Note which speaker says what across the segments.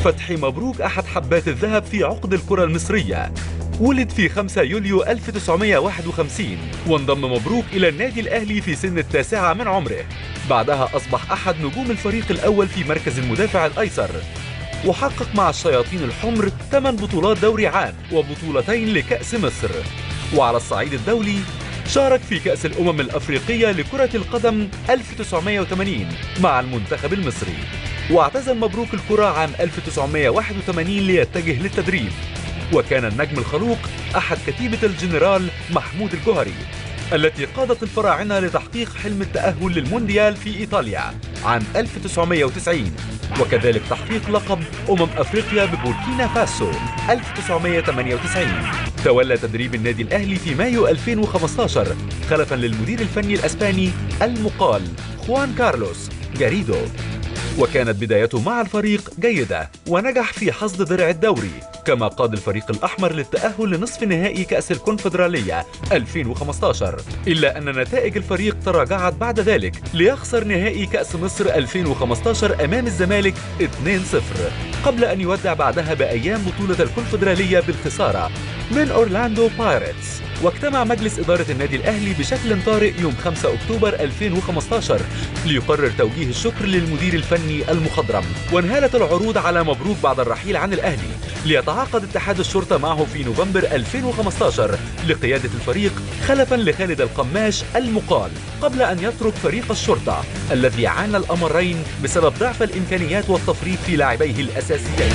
Speaker 1: فتحي مبروك أحد حبات الذهب في عقد الكرة المصرية ولد في 5 يوليو 1951 وانضم مبروك إلى النادي الأهلي في سن التاسعة من عمره بعدها أصبح أحد نجوم الفريق الأول في مركز المدافع الأيسر وحقق مع الشياطين الحمر 8 بطولات دوري عام وبطولتين لكأس مصر وعلى الصعيد الدولي شارك في كأس الأمم الأفريقية لكرة القدم 1980 مع المنتخب المصري واعتزل مبروك الكرة عام 1981 ليتجه للتدريب وكان النجم الخلوق أحد كتيبة الجنرال محمود الجوهري التي قادت الفراعنة لتحقيق حلم التأهل للمونديال في إيطاليا عام 1990 وكذلك تحقيق لقب أمم أفريقيا ببوركينا فاسو 1998 تولى تدريب النادي الأهلي في مايو 2015 خلفا للمدير الفني الأسباني المقال خوان كارلوس جاريدو وكانت بدايته مع الفريق جيدة ونجح في حصد درع الدوري كما قاد الفريق الأحمر للتأهل لنصف نهائي كأس الكونفدرالية 2015 إلا أن نتائج الفريق تراجعت بعد ذلك ليخسر نهائي كأس مصر 2015 أمام الزمالك 2-0 قبل أن يودع بعدها بأيام بطولة الكونفدرالية بالخسارة من أورلاندو بايرتس واجتمع مجلس إدارة النادي الأهلي بشكل طارئ يوم 5 أكتوبر 2015 ليقرر توجيه الشكر للمدير الفني المخضرم وانهالت العروض على مبروك بعد الرحيل عن الأهلي ليتعاقد اتحاد الشرطة معه في نوفمبر 2015 لقيادة الفريق خلفا لخالد القماش المقال قبل أن يترك فريق الشرطة الذي عانى الأمرين بسبب ضعف الإمكانيات والتفريط في لاعبيه الأساسيين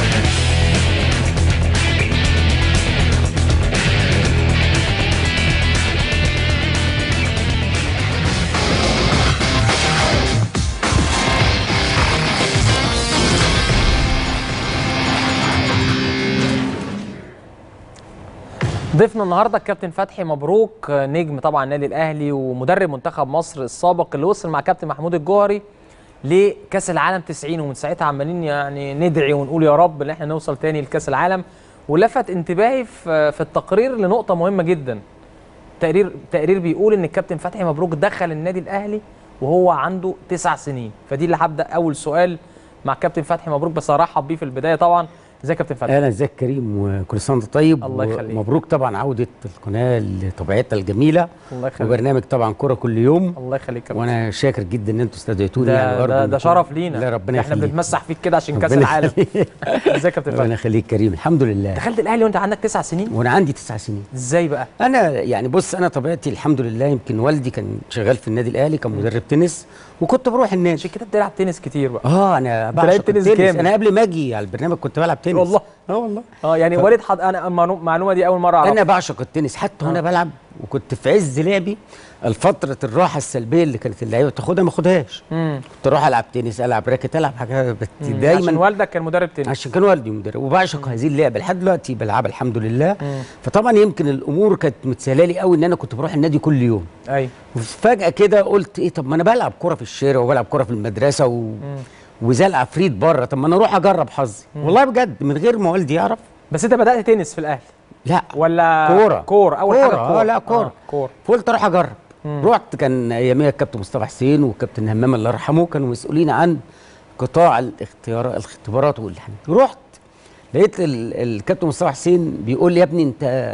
Speaker 2: ضيفنا النهارده الكابتن فتحي مبروك نجم طبعا النادي الاهلي ومدرب منتخب مصر السابق اللي وصل مع كابتن محمود الجوهري لكاس العالم 90 ومن ساعتها عمالين يعني ندعي ونقول يا رب ان احنا نوصل تاني لكاس العالم ولفت انتباهي في في التقرير لنقطه مهمه جدا تقرير تقرير بيقول ان الكابتن فتحي مبروك دخل النادي الاهلي وهو عنده تسع سنين فدي اللي هبدا اول سؤال مع كابتن فتحي مبروك بس ارحب بيه في البدايه طبعا ازيك يا كابتن فتحي
Speaker 3: اهلا ازيك كريم وكل سنه وانت طيب
Speaker 2: الله يخليك.
Speaker 3: مبروك طبعا عوده القناه لطبيعتها الجميله
Speaker 2: الله يخليك
Speaker 3: وبرنامج طبعا كره كل يوم
Speaker 2: الله يخليك يا كابتن
Speaker 3: وانا شاكر جدا ان انتوا استدعيتوني
Speaker 2: ده
Speaker 3: يعني وأرجو
Speaker 2: ده,
Speaker 3: إن
Speaker 2: ده
Speaker 3: يكون-
Speaker 2: شرف لينا
Speaker 3: لا ربنا
Speaker 2: احنا
Speaker 3: يخليك
Speaker 2: بنتمسح فيك كده عشان كاس
Speaker 3: ربنا
Speaker 2: العالم
Speaker 3: يخليك.
Speaker 2: ازيك يا كابتن
Speaker 3: ربنا
Speaker 2: فتحي
Speaker 3: يخليك كريم الحمد لله
Speaker 2: دخلت الاهلي وانت عندك تسع سنين
Speaker 3: وانا عندي تسع سنين
Speaker 2: ازاي بقى
Speaker 3: انا يعني بص انا طبيعتي الحمد لله يمكن والدي كان شغال في النادي الاهلي كان مدرب تنس وكنت بروح النادي
Speaker 2: عشان كده بتلعب تنس كتير بقى
Speaker 3: اه انا
Speaker 2: لعبت
Speaker 3: بعشق
Speaker 2: تنس
Speaker 3: التنس
Speaker 2: جامد.
Speaker 3: انا قبل ما اجي على البرنامج كنت بلعب تنس
Speaker 2: والله.
Speaker 3: اه والله
Speaker 2: اه يعني
Speaker 3: ف-
Speaker 2: والد حد انا المعلو- المعلومه دي اول مره اعرفها
Speaker 3: انا بعشق التنس حتى وانا
Speaker 2: آه.
Speaker 3: بلعب وكنت في عز لعبي الفتره الراحه السلبيه اللي كانت اللعيبه تاخدها ما اخدهاش
Speaker 2: امم
Speaker 3: كنت اروح العب تنس العب راكت العب حاجه بس
Speaker 2: عشان
Speaker 3: دايما
Speaker 2: والدك كان مدرب تنس
Speaker 3: عشان كان والدي مدرب وبعشق هذه اللعبه لحد دلوقتي بلعبها الحمد لله
Speaker 2: مم.
Speaker 3: فطبعا يمكن الامور كانت متسهله لي قوي ان انا كنت بروح النادي كل يوم
Speaker 2: ايوه
Speaker 3: وفجاه كده قلت ايه طب ما انا بلعب كوره في الشارع وبلعب كوره في المدرسه و... وزي العفريت بره طب ما انا اروح اجرب حظي والله بجد من غير ما والدي يعرف
Speaker 2: بس انت بدات تنس في الاهلي
Speaker 3: لا
Speaker 2: ولا
Speaker 3: كورة.
Speaker 2: كوره اول
Speaker 3: كورة.
Speaker 2: حاجه كوره
Speaker 3: آه، لا، كورة.
Speaker 2: آه كوره
Speaker 3: فقلت اروح اجرب رحت كان اياميها الكابتن مصطفى حسين والكابتن همام الله يرحمه كانوا مسؤولين عن قطاع الاختيار الاختبارات والحاجات رحت لقيت ال- الكابتن مصطفى حسين بيقول لي يا ابني انت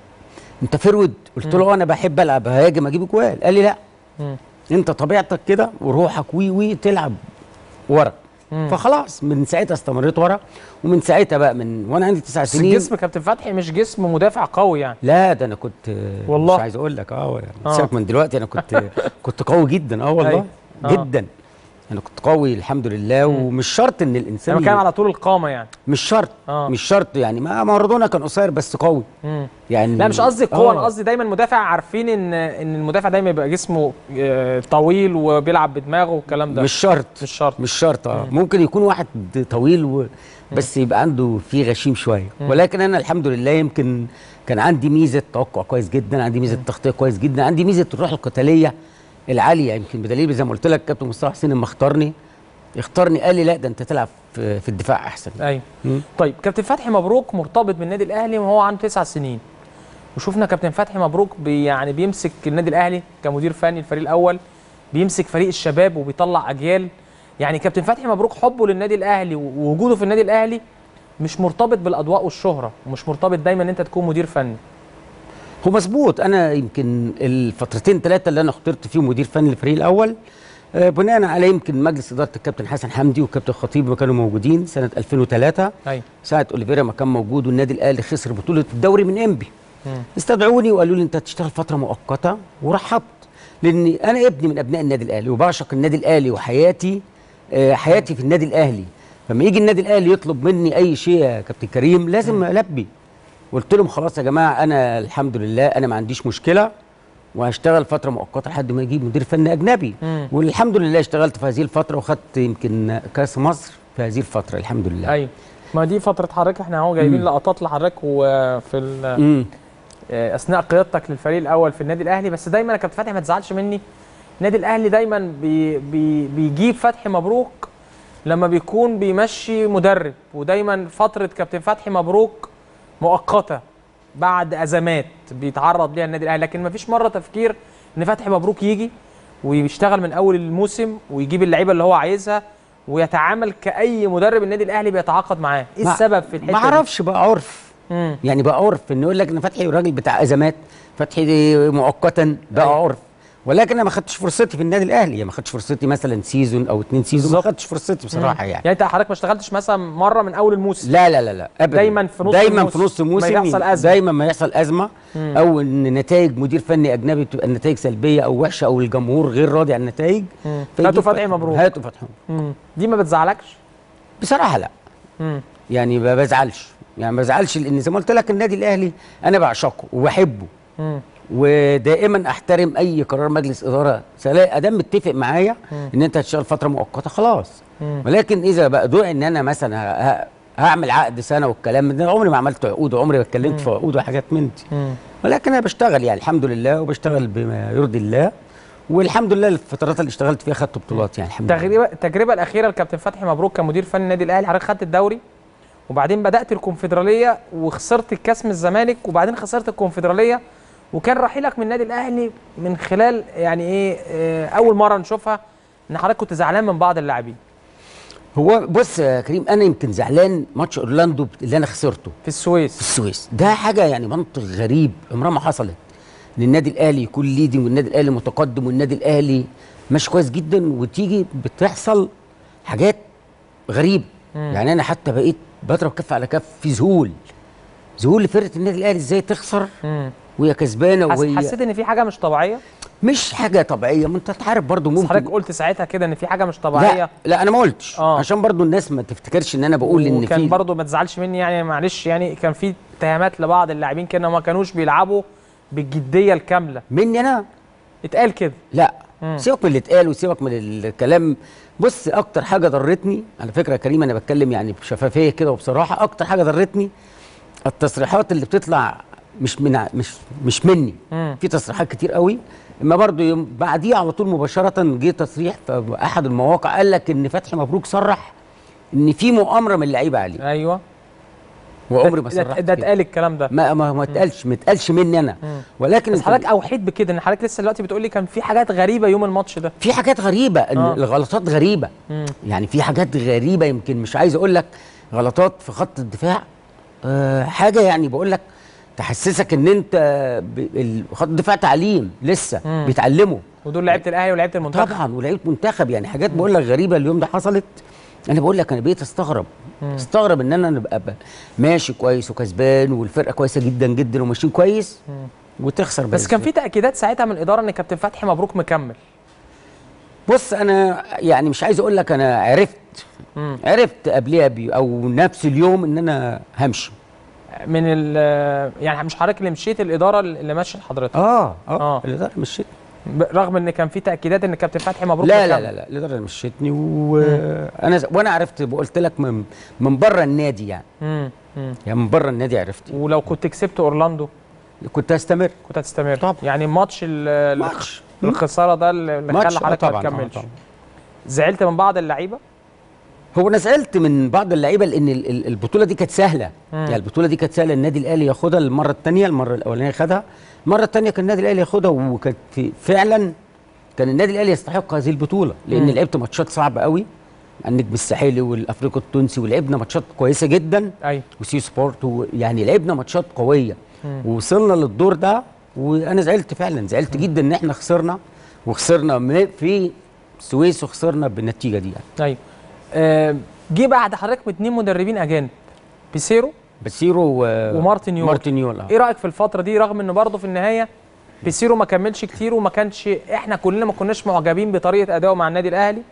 Speaker 3: انت فرود قلت له انا بحب العب هاجم اجيب جوال قال لي لا
Speaker 2: مم.
Speaker 3: انت طبيعتك كده وروحك وي وي تلعب ورا فخلاص من ساعتها استمريت ورا ومن ساعتها بقى من وانا عندي تسع
Speaker 2: بس
Speaker 3: سنين
Speaker 2: جسم كابتن فتحي مش جسم مدافع قوي يعني
Speaker 3: لا ده انا كنت
Speaker 2: والله.
Speaker 3: مش عايز اقول لك اه يعني
Speaker 2: آه.
Speaker 3: سيبك من دلوقتي انا كنت كنت قوي جدا اه والله
Speaker 2: أيوة. آه.
Speaker 3: جدا انا كنت قوي الحمد لله ومش شرط ان الانسان
Speaker 2: انا بتكلم
Speaker 3: ي-
Speaker 2: على طول القامه يعني
Speaker 3: مش شرط
Speaker 2: آه.
Speaker 3: مش شرط يعني ما مارادونا كان قصير بس قوي
Speaker 2: مم.
Speaker 3: يعني
Speaker 2: لا مش قصدي القوه
Speaker 3: آه.
Speaker 2: انا قصدي دايما المدافع عارفين ان ان المدافع دايما يبقى جسمه آه، طويل وبيلعب بدماغه والكلام ده
Speaker 3: مش شرط
Speaker 2: مش شرط
Speaker 3: مش شرط اه ممكن يكون واحد طويل و... بس يبقى عنده فيه غشيم شويه ولكن انا الحمد لله يمكن كان عندي ميزه توقع كويس جدا عندي ميزه تغطيه كويس جدا عندي ميزه الروح القتاليه العاليه يمكن بدليل زي ما قلت لك كابتن مصطفى حسين لما اختارني اختارني قال لي لا ده انت تلعب في, في الدفاع احسن
Speaker 2: ايوه
Speaker 3: مم.
Speaker 2: طيب كابتن فتحي مبروك مرتبط بالنادي الاهلي وهو عنده تسع سنين وشفنا كابتن فتحي مبروك بي يعني بيمسك النادي الاهلي كمدير فني الفريق الاول بيمسك فريق الشباب وبيطلع اجيال يعني كابتن فتحي مبروك حبه للنادي الاهلي ووجوده في النادي الاهلي مش مرتبط بالاضواء والشهره ومش مرتبط دايما ان انت تكون مدير فني
Speaker 3: هو مظبوط انا يمكن الفترتين ثلاثه اللي انا اخترت فيهم مدير فني للفريق الاول آه، بناء على يمكن مجلس اداره الكابتن حسن حمدي والكابتن خطيب ما كانوا موجودين سنه 2003
Speaker 2: ايوه
Speaker 3: ساعه اوليفيرا ما كان موجود والنادي الاهلي خسر بطوله الدوري من انبي استدعوني وقالوا لي انت هتشتغل فتره مؤقته ورحبت لان انا ابني من ابناء النادي الاهلي وبعشق النادي الاهلي وحياتي آه، حياتي في النادي الاهلي فلما يجي النادي الاهلي يطلب مني اي شيء يا كابتن كريم لازم البي قلت لهم خلاص يا جماعه انا الحمد لله انا ما عنديش مشكله وهشتغل فتره مؤقته لحد ما يجيب مدير فني اجنبي
Speaker 2: مم.
Speaker 3: والحمد لله اشتغلت في هذه الفتره وخدت يمكن كاس مصر في هذه الفتره الحمد لله
Speaker 2: ايوه ما دي فتره حضرتك احنا اهو جايبين
Speaker 3: مم.
Speaker 2: لقطات لحضرتك وفي ال-
Speaker 3: امم
Speaker 2: آه، اثناء قيادتك للفريق الاول في النادي الاهلي بس دايما يا كابتن فتحي ما تزعلش مني النادي الاهلي دايما بي بي بيجيب فتحي مبروك لما بيكون بيمشي مدرب ودايما فتره كابتن فتحي مبروك مؤقته بعد ازمات بيتعرض ليها النادي الاهلي لكن ما فيش مره تفكير ان فتحي مبروك يجي ويشتغل من اول الموسم ويجيب اللعيبه اللي هو عايزها ويتعامل كاي مدرب النادي الاهلي بيتعاقد معاه ايه
Speaker 3: ما-
Speaker 2: السبب في الحته
Speaker 3: ما اعرفش بقى عرف
Speaker 2: دي مم.
Speaker 3: يعني بقى عرف ان يقول لك ان فتحي راجل بتاع ازمات فتحي دي مؤقتا بقى
Speaker 2: أيوة.
Speaker 3: عرف ولكن انا ما خدتش فرصتي في النادي الاهلي يعني ما خدتش فرصتي مثلا سيزون او اتنين سيزون ما
Speaker 2: بالظبط.
Speaker 3: خدتش فرصتي بصراحه يعني
Speaker 2: يعني انت حضرتك ما اشتغلتش مثلا مره من اول الموسم
Speaker 3: لا لا لا لا ابدا
Speaker 2: دايماً في نص
Speaker 3: دايما
Speaker 2: الموسم
Speaker 3: في نص
Speaker 2: ما
Speaker 3: الموسم
Speaker 2: يحصل أزمة.
Speaker 3: دايما ما يحصل ازمه
Speaker 2: مم.
Speaker 3: او ان نتائج مدير فني اجنبي تبقى النتائج سلبيه او وحشه او الجمهور غير راضي عن النتائج
Speaker 2: مم.
Speaker 3: فيجيب
Speaker 2: هاتوا فتحي مبروك.
Speaker 3: هاتوا فتحي
Speaker 2: مم. دي ما بتزعلكش
Speaker 3: بصراحه لا
Speaker 2: مم.
Speaker 3: يعني ما بزعلش يعني ما بزعلش لان زي ما قلت لك النادي الاهلي انا بعشقه وبحبه
Speaker 2: مم.
Speaker 3: ودائما احترم اي قرار مجلس اداره سواء ادام متفق معايا
Speaker 2: مم.
Speaker 3: ان انت هتشتغل فتره مؤقته خلاص
Speaker 2: مم.
Speaker 3: ولكن اذا بقى دعي ان انا مثلا ه- ه- هعمل عقد سنه والكلام ده عمري ما عملت عقود وعمري ما اتكلمت في عقود وحاجات من دي
Speaker 2: مم.
Speaker 3: ولكن انا بشتغل يعني الحمد لله وبشتغل بما يرضي الله والحمد لله الفترات اللي اشتغلت فيها خدت بطولات يعني الحمد لله
Speaker 2: التجربه التجربه الاخيره لكابتن فتحي مبروك كمدير فني النادي الاهلي حضرتك خدت الدوري وبعدين بدات الكونفدراليه وخسرت الكاس من الزمالك وبعدين خسرت الكونفدراليه وكان رحيلك من النادي الاهلي من خلال يعني ايه آه، اول مره نشوفها ان حضرتك كنت زعلان من بعض اللاعبين
Speaker 3: هو بص يا كريم انا يمكن زعلان ماتش اورلاندو اللي انا خسرته
Speaker 2: في السويس
Speaker 3: في السويس ده حاجه يعني منطق غريب عمرها ما حصلت ان النادي الاهلي يكون ليدنج والنادي الاهلي متقدم والنادي الاهلي ماشي كويس جدا وتيجي بتحصل حاجات غريبه
Speaker 2: مم.
Speaker 3: يعني انا حتى بقيت بضرب كف على كف في ذهول ذهول لفرقه النادي الاهلي ازاي تخسر
Speaker 2: مم.
Speaker 3: وهي كسبانه
Speaker 2: حس...
Speaker 3: وهي
Speaker 2: حسيت ان في حاجه مش طبيعيه
Speaker 3: مش حاجه طبيعيه ما انت عارف برضو
Speaker 2: بس
Speaker 3: ممكن
Speaker 2: حضرتك قلت ساعتها كده ان في حاجه مش طبيعيه
Speaker 3: لا لا انا ما قلتش
Speaker 2: آه.
Speaker 3: عشان برضو الناس ما تفتكرش ان انا بقول ان
Speaker 2: وكان
Speaker 3: في
Speaker 2: برضه ما تزعلش مني يعني معلش يعني كان في اتهامات لبعض اللاعبين كده ما كانوش بيلعبوا بالجديه الكامله
Speaker 3: مني انا
Speaker 2: اتقال كده
Speaker 3: لا
Speaker 2: مم.
Speaker 3: سيبك من اللي اتقال وسيبك من الكلام بص اكتر حاجه ضرتني على فكره يا كريم انا بتكلم يعني بشفافيه كده وبصراحه اكتر حاجه ضرتني التصريحات اللي بتطلع مش من ع- مش مش مني
Speaker 2: مم.
Speaker 3: في تصريحات كتير قوي اما برضو يوم بعديه على طول مباشره جه تصريح في احد المواقع قال لك ان فتحي مبروك صرح ان في مؤامره من اللعيبه عليه
Speaker 2: ايوه
Speaker 3: وعمري ما
Speaker 2: ده-
Speaker 3: صرحت
Speaker 2: ده
Speaker 3: كده.
Speaker 2: اتقال الكلام ده
Speaker 3: ما ما ما اتقالش ما اتقالش مني انا
Speaker 2: مم.
Speaker 3: ولكن
Speaker 2: بس
Speaker 3: انت-
Speaker 2: حضرتك اوحيت بكده ان حضرتك لسه دلوقتي بتقول لي كان في حاجات غريبه يوم الماتش ده
Speaker 3: في حاجات غريبه ان
Speaker 2: آه.
Speaker 3: الغلطات غريبه
Speaker 2: مم.
Speaker 3: يعني في حاجات غريبه يمكن مش عايز اقول لك غلطات في خط الدفاع أه حاجه يعني بقول لك تحسسك ان انت ب- ال- خط الدفاع تعليم لسه
Speaker 2: مم.
Speaker 3: بيتعلموا
Speaker 2: ودول لعيبه الاهلي ولعيبه المنتخب
Speaker 3: طبعا ولعيبه منتخب يعني حاجات بقول لك غريبه اليوم ده حصلت انا بقول لك انا بقيت استغرب استغرب ان انا نبقى ب- ماشي كويس وكسبان والفرقه كويسه جدا جدا وماشيين كويس وتخسر
Speaker 2: بس كان في تاكيدات ساعتها من الاداره ان كابتن فتحي مبروك مكمل
Speaker 3: بص انا يعني مش عايز اقول لك انا عرفت
Speaker 2: مم.
Speaker 3: عرفت قبلها بي او نفس اليوم ان انا همشي
Speaker 2: من ال يعني مش حضرتك اللي مشيت الاداره اللي مشت حضرتك
Speaker 3: اه
Speaker 2: آه.
Speaker 3: اه الاداره مشيتني
Speaker 2: ب- رغم ان كان في تاكيدات ان كابتن فتحي مبروك
Speaker 3: لا لا
Speaker 2: مكمل.
Speaker 3: لا لا الاداره مشيتني وانا ز- وانا عرفت قلت لك من من بره النادي يعني
Speaker 2: مم. مم.
Speaker 3: يعني من بره النادي عرفت
Speaker 2: ولو كنت كسبت اورلاندو
Speaker 3: كنت هستمر
Speaker 2: كنت هتستمر
Speaker 3: طبعا.
Speaker 2: يعني ماتش ال-
Speaker 3: ماتش.
Speaker 2: الخساره ده اللي
Speaker 3: ماتش،
Speaker 2: خلى
Speaker 3: آه
Speaker 2: حضرتك ما
Speaker 3: طبعاً، آه
Speaker 2: تكملش
Speaker 3: طبعاً.
Speaker 2: زعلت من بعض اللعيبه
Speaker 3: هو انا سالت من بعض اللعيبه لان ال- ال- البطوله دي كانت سهله
Speaker 2: مم.
Speaker 3: يعني البطوله دي كانت سهله النادي الاهلي ياخدها المره الثانيه المره الاولانيه خدها المره الثانيه كان النادي الاهلي ياخدها وكانت في- فعلا كان النادي الاهلي يستحق هذه البطوله لان
Speaker 2: مم.
Speaker 3: لعبت ماتشات صعبه قوي مع النجم الساحلي والافريقي التونسي ولعبنا ماتشات كويسه جدا
Speaker 2: ايوه
Speaker 3: وسي سبورت و- يعني لعبنا ماتشات قويه ووصلنا للدور ده وانا زعلت فعلا زعلت جدا ان احنا خسرنا وخسرنا م- في السويس وخسرنا بالنتيجه دي يعني
Speaker 2: ايوه آه، جه بعد حضرتك اتنين مدربين اجانب بيسيرو
Speaker 3: بسيرو و...
Speaker 2: ومارتن يول.
Speaker 3: مارتن يول آه.
Speaker 2: ايه رايك في الفتره دي رغم ان برضه في النهايه بيسيرو ما كملش كتير وما كانش احنا كلنا ما كناش معجبين بطريقه ادائه مع النادي الاهلي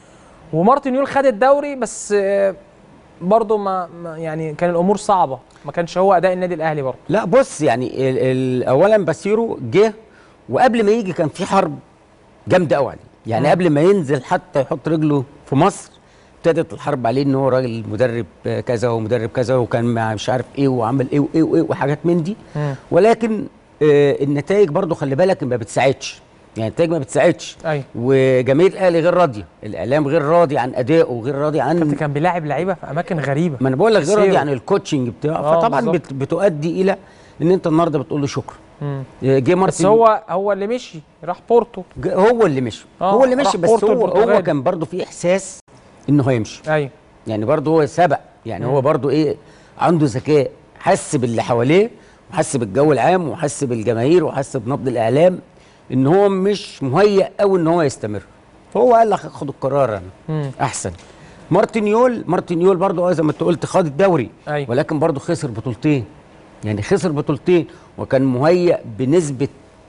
Speaker 2: ومارتن يول خد الدوري بس آه، برضه ما ما- يعني كان الامور صعبه ما كانش هو اداء النادي الاهلي برضه
Speaker 3: لا بص يعني ال ال اولا بسيرو جه وقبل ما يجي كان في حرب جامده قوي عليه يعني
Speaker 2: مم.
Speaker 3: قبل ما ينزل حتى يحط رجله في مصر ابتدت الحرب عليه ان هو راجل مدرب آه، كذا ومدرب كذا وكان مع مش عارف ايه وعمل ايه وايه وايه وحاجات من دي
Speaker 2: مم.
Speaker 3: ولكن آه النتائج برضو خلي بالك ما بتساعدش يعني النتائج ما بتساعدش
Speaker 2: ايوه
Speaker 3: وجماهير الاهلي غير راضيه الاعلام غير راضي عن ادائه وغير راضي عن
Speaker 2: كابتن كان بيلاعب لعيبه في اماكن غريبه
Speaker 3: ما انا بقول لك غير
Speaker 2: سيرو.
Speaker 3: راضي عن الكوتشنج بتاعه
Speaker 2: آه،
Speaker 3: فطبعا
Speaker 2: بالظبط.
Speaker 3: بت بتؤدي الى ان انت النهارده بتقول له شكرا
Speaker 2: مم.
Speaker 3: جه
Speaker 2: بس
Speaker 3: مارتن
Speaker 2: هو هو اللي مشي راح بورتو
Speaker 3: ج- هو اللي مشي
Speaker 2: آه،
Speaker 3: هو اللي
Speaker 2: راح
Speaker 3: مشي بس
Speaker 2: بورتو
Speaker 3: هو
Speaker 2: البرتغال.
Speaker 3: هو كان برضه في احساس انه هيمشي
Speaker 2: ايوه
Speaker 3: يعني برضه هو سبق يعني هو برضه ايه عنده ذكاء حس باللي حواليه وحس بالجو العام وحس بالجماهير وحس بنبض الاعلام ان هو مش مهيأ قوي ان هو يستمر فهو قال لك خد القرار انا
Speaker 2: مم.
Speaker 3: احسن مارتن يول مارتن يول برضه اه زي ما انت قلت خد الدوري
Speaker 2: أيوة.
Speaker 3: ولكن برضه خسر بطولتين يعني خسر بطولتين وكان مهيأ بنسبه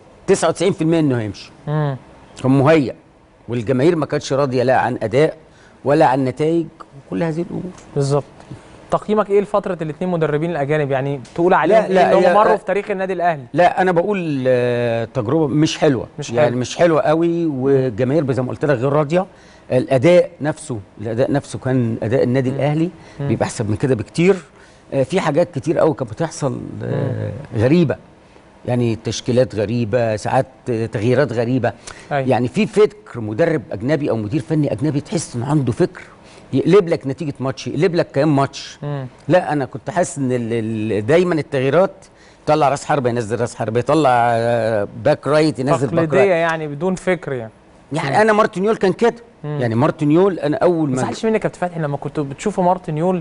Speaker 3: 99% انه هيمشي
Speaker 2: مم.
Speaker 3: كان مهيأ والجماهير ما كانتش راضيه لا عن اداء ولا عن نتائج وكل هذه الامور
Speaker 2: بالظبط تقييمك ايه لفتره الاثنين مدربين الاجانب يعني تقول عليهم
Speaker 3: لا،
Speaker 2: ايه
Speaker 3: لا،
Speaker 2: اللي هم
Speaker 3: هي-
Speaker 2: مروا في تاريخ النادي الاهلي
Speaker 3: لا انا بقول آه، تجربه مش حلوه
Speaker 2: مش
Speaker 3: يعني
Speaker 2: حلوة.
Speaker 3: مش حلوه قوي والجماهير زي ما قلت لك غير راضيه الاداء نفسه الاداء نفسه كان اداء النادي الاهلي بيبقى احسن من كده بكتير آه، في حاجات كتير قوي كانت بتحصل آه، غريبه يعني تشكيلات غريبه ساعات آه، تغييرات غريبه
Speaker 2: أيوة.
Speaker 3: يعني في فكر مدرب اجنبي او مدير فني اجنبي تحس انه عنده فكر يقلب لك نتيجه ماتش يقلب لك كام ماتش
Speaker 2: مم.
Speaker 3: لا انا كنت حاسس ان ال- ال- دايما التغييرات يطلع راس حربه ينزل راس حربه يطلع آه، باك رايت ينزل باك
Speaker 2: تقليديه
Speaker 3: رايت
Speaker 2: يعني بدون فكر يعني
Speaker 3: يعني انا مارتن يول كان كده يعني مارتن يول انا اول
Speaker 2: ما
Speaker 3: ما
Speaker 2: زعلش منك يا كابتن فتحي لما كنتوا بتشوفوا مارتن يول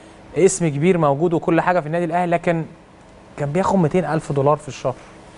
Speaker 2: اسم كبير موجود وكل حاجه في النادي الاهلي لكن كان بياخد 200 الف دولار في الشهر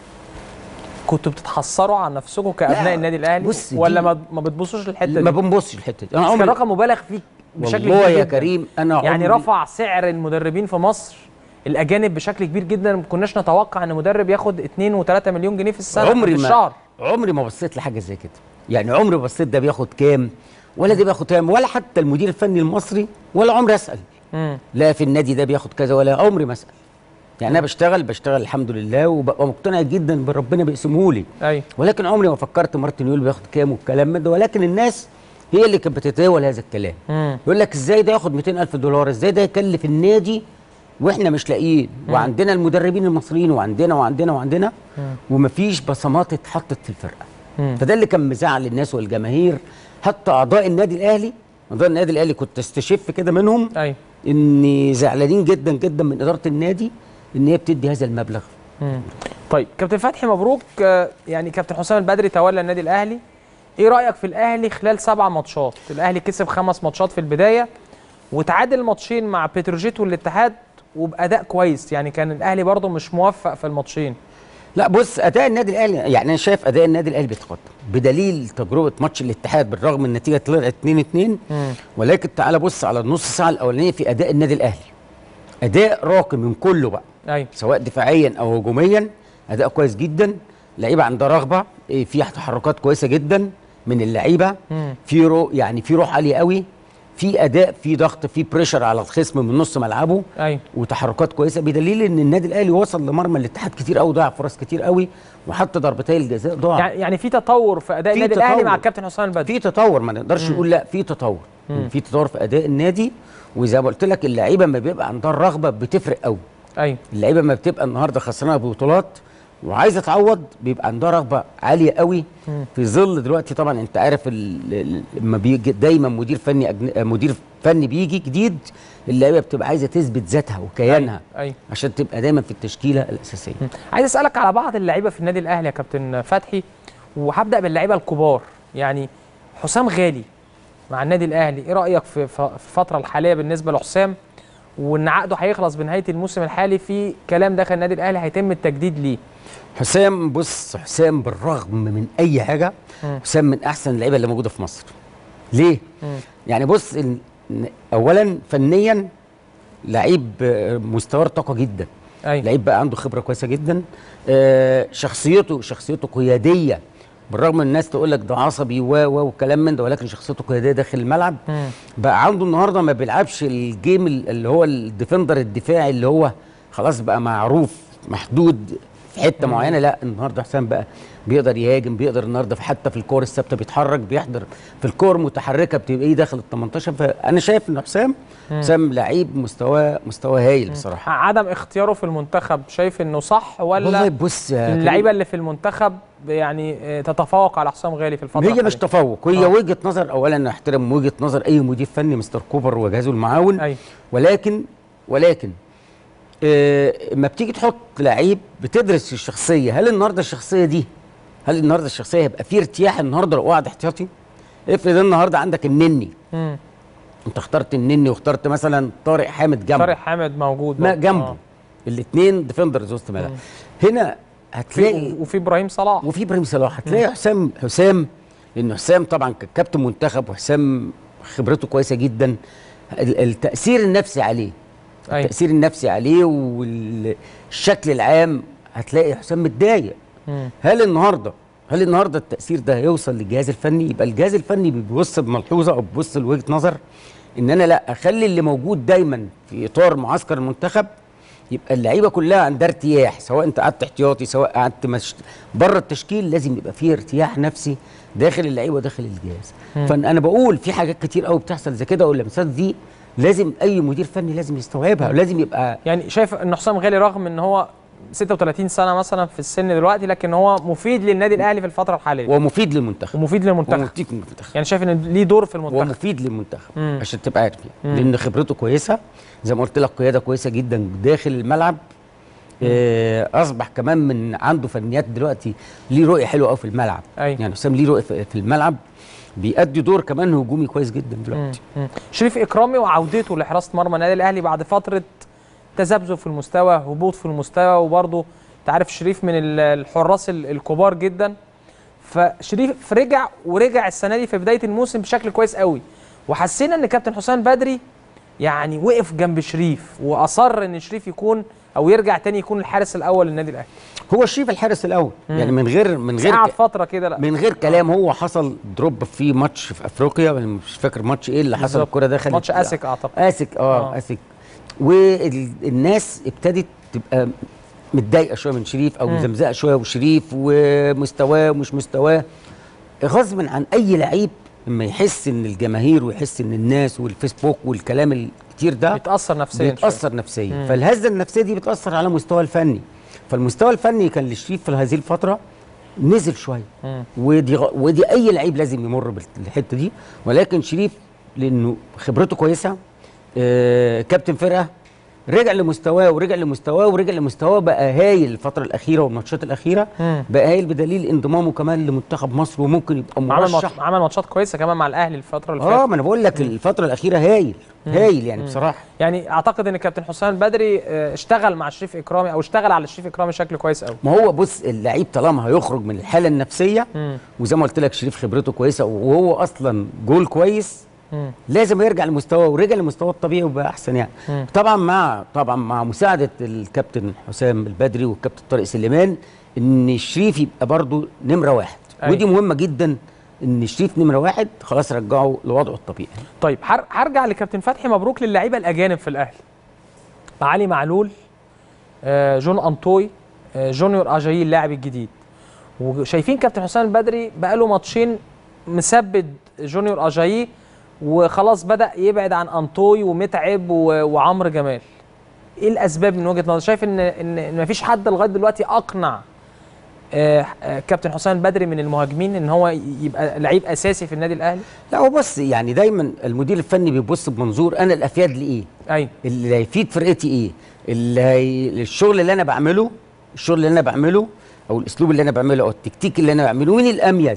Speaker 2: كنتوا بتتحسروا على نفسكم كابناء
Speaker 3: لا،
Speaker 2: النادي الاهلي
Speaker 3: بص دي-
Speaker 2: ولا ما ما بتبصوش للحته دي
Speaker 3: ما بنبصش الحته دي انا
Speaker 2: بس كان
Speaker 3: عمري
Speaker 2: رقم مبالغ فيه بشكل
Speaker 3: والله
Speaker 2: كبير
Speaker 3: يا
Speaker 2: جداً.
Speaker 3: كريم انا
Speaker 2: يعني
Speaker 3: عمري
Speaker 2: رفع سعر المدربين في مصر الاجانب بشكل كبير جدا ما كناش نتوقع ان مدرب ياخد 2 و3 مليون جنيه في السنه
Speaker 3: عمري
Speaker 2: في
Speaker 3: ما
Speaker 2: الشهر
Speaker 3: عمري ما بصيت لحاجه زي كده يعني عمري ما بصيت ده بياخد كام ولا ده بياخد كام ولا حتى المدير الفني المصري ولا عمري اسال
Speaker 2: امم
Speaker 3: لا في النادي ده بياخد كذا ولا عمري ما اسال يعني انا بشتغل بشتغل الحمد لله وببقى مقتنع جدا بربنا بيقسمه لي
Speaker 2: ايوه
Speaker 3: ولكن عمري ما فكرت مارتن يول بياخد كام والكلام من ده ولكن الناس هي اللي كانت بتتداول هذا الكلام
Speaker 2: امم
Speaker 3: يقول لك ازاي ده ياخد 200 الف دولار ازاي ده يكلف النادي واحنا مش لاقيين وعندنا المدربين المصريين وعندنا وعندنا وعندنا ومفيش بصمات اتحطت في الفرقه
Speaker 2: مم.
Speaker 3: فده اللي كان مزعل الناس والجماهير حتى اعضاء النادي الاهلي اعضاء النادي الاهلي كنت استشف كده منهم
Speaker 2: ايوه
Speaker 3: اني زعلانين جدا جدا من اداره النادي ان هي بتدي هذا المبلغ
Speaker 2: مم. طيب كابتن فتحي مبروك آه، يعني كابتن حسام البدري تولى النادي الاهلي ايه رايك في الاهلي خلال سبع ماتشات الاهلي كسب خمس ماتشات في البدايه وتعادل ماتشين مع بتروجيت والاتحاد وباداء كويس يعني كان الاهلي برضه مش موفق في الماتشين
Speaker 3: لا بص اداء النادي الاهلي يعني انا شايف اداء النادي الاهلي بيتقدم بدليل تجربه ماتش الاتحاد بالرغم ان النتيجه طلعت 2 2
Speaker 2: مم.
Speaker 3: ولكن تعال بص على النص ساعه الاولانيه في اداء النادي الاهلي اداء راقي من كله بقى
Speaker 2: ايوه
Speaker 3: سواء دفاعيا او هجوميا اداء كويس جدا لعيبه عندها رغبه إيه، في تحركات كويسه جدا من اللعيبه
Speaker 2: مم.
Speaker 3: في رو يعني في روح عاليه قوي في اداء في ضغط في بريشر على الخصم من نص ملعبه
Speaker 2: ايوه
Speaker 3: وتحركات كويسه بدليل ان النادي الاهلي وصل لمرمى الاتحاد كتير قوي ضيع فرص كتير قوي وحتى ضربتي الجزاء ضاع
Speaker 2: يعني يعني في تطور في اداء
Speaker 3: في
Speaker 2: النادي الاهلي
Speaker 3: تطور.
Speaker 2: مع الكابتن حسام البدري
Speaker 3: في تطور ما نقدرش نقول لا في تطور في تطور في اداء النادي وزي ما قلت لك اللعيبه ما بيبقى عندها الرغبه بتفرق قوي
Speaker 2: ايوه
Speaker 3: اللعيبه ما بتبقى النهارده خسرانه ببطولات وعايزه تعوض بيبقى عندها رغبه عاليه قوي في ظل دلوقتي طبعا انت عارف ال- ال- لما بيجي دايما مدير فني أجن... مدير فني بيجي جديد اللعيبه بتبقى عايزه تثبت ذاتها وكيانها
Speaker 2: أيوة. أيوة.
Speaker 3: عشان تبقى دايما في التشكيله الاساسيه
Speaker 2: عايز اسالك على بعض اللعيبه في النادي الاهلي يا كابتن فتحي وهبدا باللعيبه الكبار يعني حسام غالي مع النادي الاهلي ايه رايك في ف- في الفتره الحاليه بالنسبه لحسام وان عقده هيخلص بنهايه الموسم الحالي في كلام داخل النادي الاهلي هيتم التجديد ليه
Speaker 3: حسام بص حسام بالرغم من اي حاجه
Speaker 2: مم.
Speaker 3: حسام من احسن اللعيبه اللي موجوده في مصر ليه
Speaker 2: مم.
Speaker 3: يعني بص إن- إن اولا فنيا لعيب آه، مستواه ارتقى جدا
Speaker 2: ايوه
Speaker 3: لعيب بقى عنده خبره كويسه جدا آه، شخصيته شخصيته قياديه بالرغم من الناس تقول لك ده عصبي و و وكلام من ده ولكن شخصيته قياديه داخل الملعب
Speaker 2: مم.
Speaker 3: بقى عنده النهارده ما بيلعبش الجيم ال- اللي هو الديفندر الدفاعي اللي هو خلاص بقى معروف محدود في حته معينه لا النهارده حسام بقى بيقدر يهاجم بيقدر النهارده في- حتى في الكور الثابته بيتحرك بيحضر في الكور متحركه بتبقى ايه داخل ال 18 فانا شايف ان حسام حسام لعيب مستواه مستواه هايل بصراحه
Speaker 2: عدم اختياره في المنتخب شايف انه صح
Speaker 3: والله
Speaker 2: ولا
Speaker 3: بص يا كريم،
Speaker 2: اللعيبه اللي في المنتخب يعني آه، تتفوق على حسام غالي في الفتره
Speaker 3: هي مش
Speaker 2: الحالية؟
Speaker 3: تفوق هي
Speaker 2: آه.
Speaker 3: وجهه نظر اولا احترم وجهه نظر اي مدير فني مستر كوبر وجهازه المعاون
Speaker 2: ايوه
Speaker 3: ولكن ولكن آه ما بتيجي تحط لعيب بتدرس الشخصيه هل النهارده الشخصيه دي هل النهارده الشخصيه هيبقى فيه ارتياح النهارده لو قاعد احتياطي افرض النهارده عندك النني
Speaker 2: مم.
Speaker 3: انت اخترت النني واخترت مثلا طارق حامد جنبه
Speaker 2: طارق حامد موجود
Speaker 3: ما
Speaker 2: برضه.
Speaker 3: جنبه
Speaker 2: آه.
Speaker 3: الاثنين ديفندرز وسط ملعب هنا هتلاقي
Speaker 2: في وفي ابراهيم صلاح
Speaker 3: وفي ابراهيم صلاح هتلاقي حسام حسام لان حسام طبعا كابتن منتخب وحسام خبرته كويسه جدا ال- التاثير النفسي عليه
Speaker 2: أيوة.
Speaker 3: التاثير النفسي عليه والشكل العام هتلاقي حسام متضايق
Speaker 2: مم.
Speaker 3: هل النهارده هل النهارده التاثير ده هيوصل للجهاز الفني يبقى الجهاز الفني بيبص بملحوظه او بيبص لوجهه نظر ان انا لا اخلي اللي موجود دايما في اطار معسكر المنتخب يبقى اللعيبه كلها عندها ارتياح سواء انت قعدت احتياطي سواء قعدت مش... بره التشكيل لازم يبقى فيه ارتياح نفسي داخل اللعيبه وداخل الجهاز فانا بقول في حاجات كتير قوي بتحصل زي كده واللمسات دي لازم اي مدير فني لازم يستوعبها ولازم يبقى
Speaker 2: يعني شايف ان حسام غالي رغم ان هو 36 سنه مثلا في السن دلوقتي لكن هو مفيد للنادي الاهلي في الفتره الحاليه
Speaker 3: ومفيد للمنتخب
Speaker 2: ومفيد للمنتخب
Speaker 3: ومفيد للمنتخب
Speaker 2: يعني شايف ان ليه دور في المنتخب
Speaker 3: ومفيد للمنتخب
Speaker 2: مم.
Speaker 3: عشان تبقى عارف يعني لان خبرته كويسه زي ما قلت لك قياده كويسه جدا داخل الملعب آه اصبح كمان من عنده فنيات دلوقتي ليه رؤيه حلوه قوي في الملعب
Speaker 2: أيوة.
Speaker 3: يعني حسام ليه رؤيه في في الملعب بيأدي دور كمان هجومي كويس جدا دلوقتي
Speaker 2: مم. شريف اكرامي وعودته لحراسه مرمى النادي الاهلي بعد فتره تذبذب في المستوى هبوط في المستوى وبرضه انت عارف شريف من ال- الحراس ال- الكبار جدا فشريف رجع ورجع السنه دي في بدايه الموسم بشكل كويس قوي وحسينا ان كابتن حسام بدري يعني وقف جنب شريف واصر ان شريف يكون او يرجع تاني يكون الحارس الاول للنادي الاهلي
Speaker 3: هو شريف الحارس الاول يعني من غير من غير
Speaker 2: قعد
Speaker 3: ك-
Speaker 2: فتره كده لا
Speaker 3: من غير كلام هو حصل دروب في ماتش في افريقيا أنا مش فاكر ماتش ايه اللي حصل
Speaker 2: بالظبط.
Speaker 3: الكره دخلت
Speaker 2: ماتش اسك اعتقد
Speaker 3: اسك اه,
Speaker 2: آه.
Speaker 3: اسك والناس ابتدت تبقى متضايقه شويه من شريف او مزمزقه شويه وشريف ومستواه ومش مستواه غصب عن اي لعيب لما يحس ان الجماهير ويحس ان الناس والفيسبوك والكلام الكتير ده
Speaker 2: بيتاثر نفسيا شوية.
Speaker 3: بيتاثر نفسيا فالهزه النفسيه دي بتاثر على مستوى الفني فالمستوى الفني كان لشريف في هذه الفتره نزل شويه
Speaker 2: مم.
Speaker 3: ودي غ- ودي اي لعيب لازم يمر بالحته دي ولكن شريف لانه خبرته كويسه آه كابتن فرقه رجع لمستواه ورجع لمستواه ورجع لمستواه بقى هايل الفتره الاخيره والماتشات الاخيره
Speaker 2: مم.
Speaker 3: بقى هايل بدليل انضمامه كمان لمنتخب مصر وممكن يبقى
Speaker 2: عمل ماتش
Speaker 3: مرشح
Speaker 2: عمل ماتشات كويسه كمان مع الاهلي الفتره اللي
Speaker 3: اه
Speaker 2: فاتت
Speaker 3: ما انا بقول لك الفتره الاخيره هايل هايل يعني بصراحه
Speaker 2: يعني اعتقد ان كابتن حسام البدري آه، اشتغل مع شريف اكرامي او اشتغل على شريف اكرامي بشكل كويس قوي
Speaker 3: ما هو بص اللعيب طالما هيخرج من الحاله النفسيه
Speaker 2: مم.
Speaker 3: وزي ما قلت لك شريف خبرته كويسه وهو اصلا جول كويس
Speaker 2: مم.
Speaker 3: لازم يرجع لمستواه ورجع لمستواه الطبيعي وبقى احسن يعني
Speaker 2: مم.
Speaker 3: طبعا مع طبعا مع مساعده الكابتن حسام البدري والكابتن طارق سليمان ان شريف يبقى برضو نمره واحد
Speaker 2: أيوة.
Speaker 3: ودي مهمه جدا ان شريف نمره واحد خلاص رجعه لوضعه الطبيعي
Speaker 2: طيب هر- هرجع لكابتن فتحي مبروك للعيبه الاجانب في الاهلي علي معلول آه، جون انطوي آه، جونيور اجايي اللاعب الجديد وشايفين كابتن حسام البدري بقاله ماتشين مثبت جونيور اجايي وخلاص بدا يبعد عن انطوي ومتعب و- وعمرو جمال ايه الاسباب من وجهه نظرك شايف ان ان إن مفيش حد لغايه دلوقتي اقنع آه، آه، كابتن حسام البدري من المهاجمين ان هو يبقى لعيب اساسي في النادي الاهلي
Speaker 3: لا هو بص يعني دايما المدير الفني بيبص بمنظور انا الافياد لايه
Speaker 2: ايوه
Speaker 3: اللي هيفيد فرقتي ايه اللي هي... الشغل اللي انا بعمله الشغل اللي انا بعمله او الاسلوب اللي انا بعمله او التكتيك اللي انا بعمله مين الاميز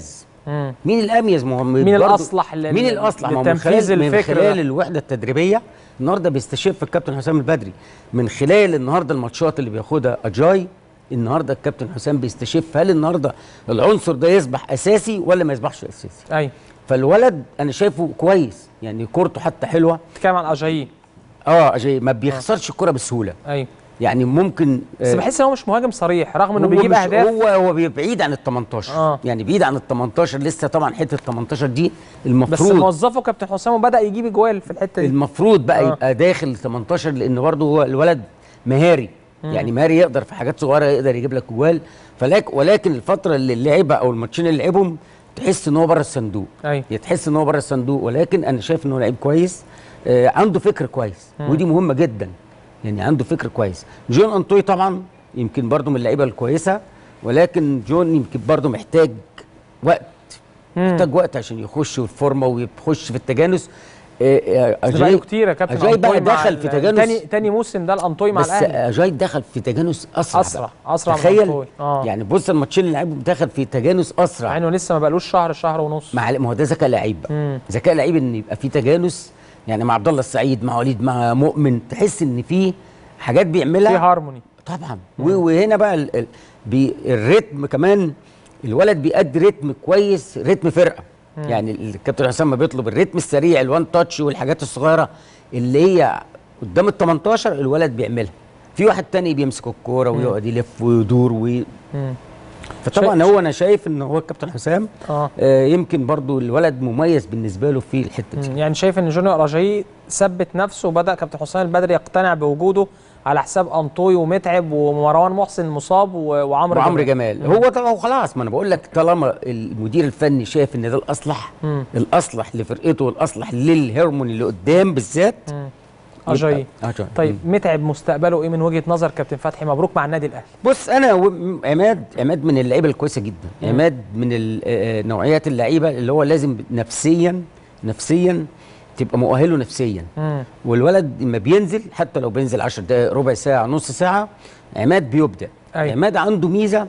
Speaker 2: مم.
Speaker 3: مين الاميز ما هو
Speaker 2: مين
Speaker 3: برضه-
Speaker 2: الأصلح لل-
Speaker 3: مين الاصلح ما هو من
Speaker 2: لتنفيذ
Speaker 3: خلال من
Speaker 2: الفكر
Speaker 3: خلال
Speaker 2: ده.
Speaker 3: الوحده التدريبيه النهارده بيستشف الكابتن حسام البدري من خلال النهارده الماتشات اللي بياخدها اجاي النهارده الكابتن حسام بيستشف هل النهارده العنصر ده يصبح اساسي ولا ما يصبحش اساسي
Speaker 2: ايوه
Speaker 3: فالولد انا شايفه كويس يعني كورته حتى حلوه
Speaker 2: بتتكلم عن اجايين
Speaker 3: اه اجاي ما بيخسرش الكره بسهوله
Speaker 2: ايوه
Speaker 3: يعني ممكن
Speaker 2: بس
Speaker 3: آه،
Speaker 2: بحس ان هو مش مهاجم صريح رغم انه
Speaker 3: هو
Speaker 2: بيجيب
Speaker 3: مش-
Speaker 2: اهداف
Speaker 3: هو هو بي- بعيد عن ال 18
Speaker 2: آه.
Speaker 3: يعني بعيد عن ال 18 لسه طبعا حته ال 18 دي
Speaker 2: بس
Speaker 3: المفروض
Speaker 2: موظفه كابتن حسام وبدا يجيب اجوال في الحته دي
Speaker 3: المفروض بقى
Speaker 2: آه.
Speaker 3: يبقى داخل ال 18 لان برضه هو الولد مهاري يعني مهاري يقدر في حاجات صغيره يقدر يجيب لك جوال فلك ولكن الفتره اللي لعبها او الماتشين اللي لعبهم تحس ان هو بره الصندوق
Speaker 2: ايوه
Speaker 3: يا تحس ان هو بره الصندوق ولكن انا شايف ان هو لعيب كويس آه عنده فكر كويس ودي مهمه جدا يعني عنده فكر كويس جون انطوي طبعا يمكن برضه من اللعيبه الكويسه ولكن جون يمكن برضه محتاج وقت محتاج وقت عشان يخش في الفورمه ويخش في التجانس آه، آه،
Speaker 2: ده بقاله كتير يا كابتن
Speaker 3: أجاي بقى
Speaker 2: أنطوي مع
Speaker 3: دخل
Speaker 2: ال-
Speaker 3: في تجانس
Speaker 2: تاني تاني موسم ده الانطوي مع
Speaker 3: بس
Speaker 2: الاهلي
Speaker 3: اجاي دخل في تجانس اسرع
Speaker 2: أسرع-
Speaker 3: بقى.
Speaker 2: أسرع من
Speaker 3: تخيل
Speaker 2: أنطوي. آه.
Speaker 3: يعني بص الماتشين اللي لعبهم دخل في تجانس
Speaker 2: مع
Speaker 3: اسرع
Speaker 2: انه لسه ما بقالوش شهر شهر ونص
Speaker 3: مع ما هو ده ذكاء لعيب بقى
Speaker 2: مم.
Speaker 3: ذكاء لعيب ان يبقى في تجانس يعني مع عبد الله السعيد مع وليد مع مؤمن تحس ان في حاجات
Speaker 2: في
Speaker 3: بيعملها
Speaker 2: هارموني
Speaker 3: طبعا و- وهنا بقى ال- ال- بي الريتم كمان الولد بيأدي ريتم كويس ريتم فرقه يعني الكابتن حسام ما بيطلب الريتم السريع الوان تاتش والحاجات الصغيره اللي هي قدام ال 18 الولد بيعملها في واحد تاني بيمسك الكوره ويقعد يلف ويدور و...
Speaker 2: مم.
Speaker 3: فطبعا
Speaker 2: شايف-
Speaker 3: هو انا شايف ان هو الكابتن حسام
Speaker 2: اه
Speaker 3: آه يمكن برضو الولد مميز بالنسبه له في الحته دي
Speaker 2: مم. يعني شايف ان جونيور اجاي ثبت نفسه وبدا كابتن حسام البدري يقتنع بوجوده على حساب انطوي ومتعب ومروان محسن مصاب و- وعمرو
Speaker 3: وعمرو جمال هو طبعا خلاص ما انا بقول لك طالما المدير الفني شايف ان ده الاصلح
Speaker 2: مم.
Speaker 3: الاصلح لفرقته والاصلح للهرمون اللي قدام بالذات
Speaker 2: مم.
Speaker 3: يبقى-
Speaker 2: اجاي
Speaker 3: أجاي.
Speaker 2: طيب متعب مستقبله ايه من وجهه نظر كابتن فتحي مبروك مع النادي الاهلي
Speaker 3: بص انا و- م- عماد عماد من اللعيبه الكويسه جدا عماد من ال- آه، نوعيات اللعيبه اللي هو لازم نفسيا نفسيا تبقى مؤهله نفسيا
Speaker 2: مم.
Speaker 3: والولد لما بينزل حتى لو بينزل 10 دقائق ربع ساعه نص ساعه عماد بيبدع
Speaker 2: أيوة.
Speaker 3: عماد عنده ميزه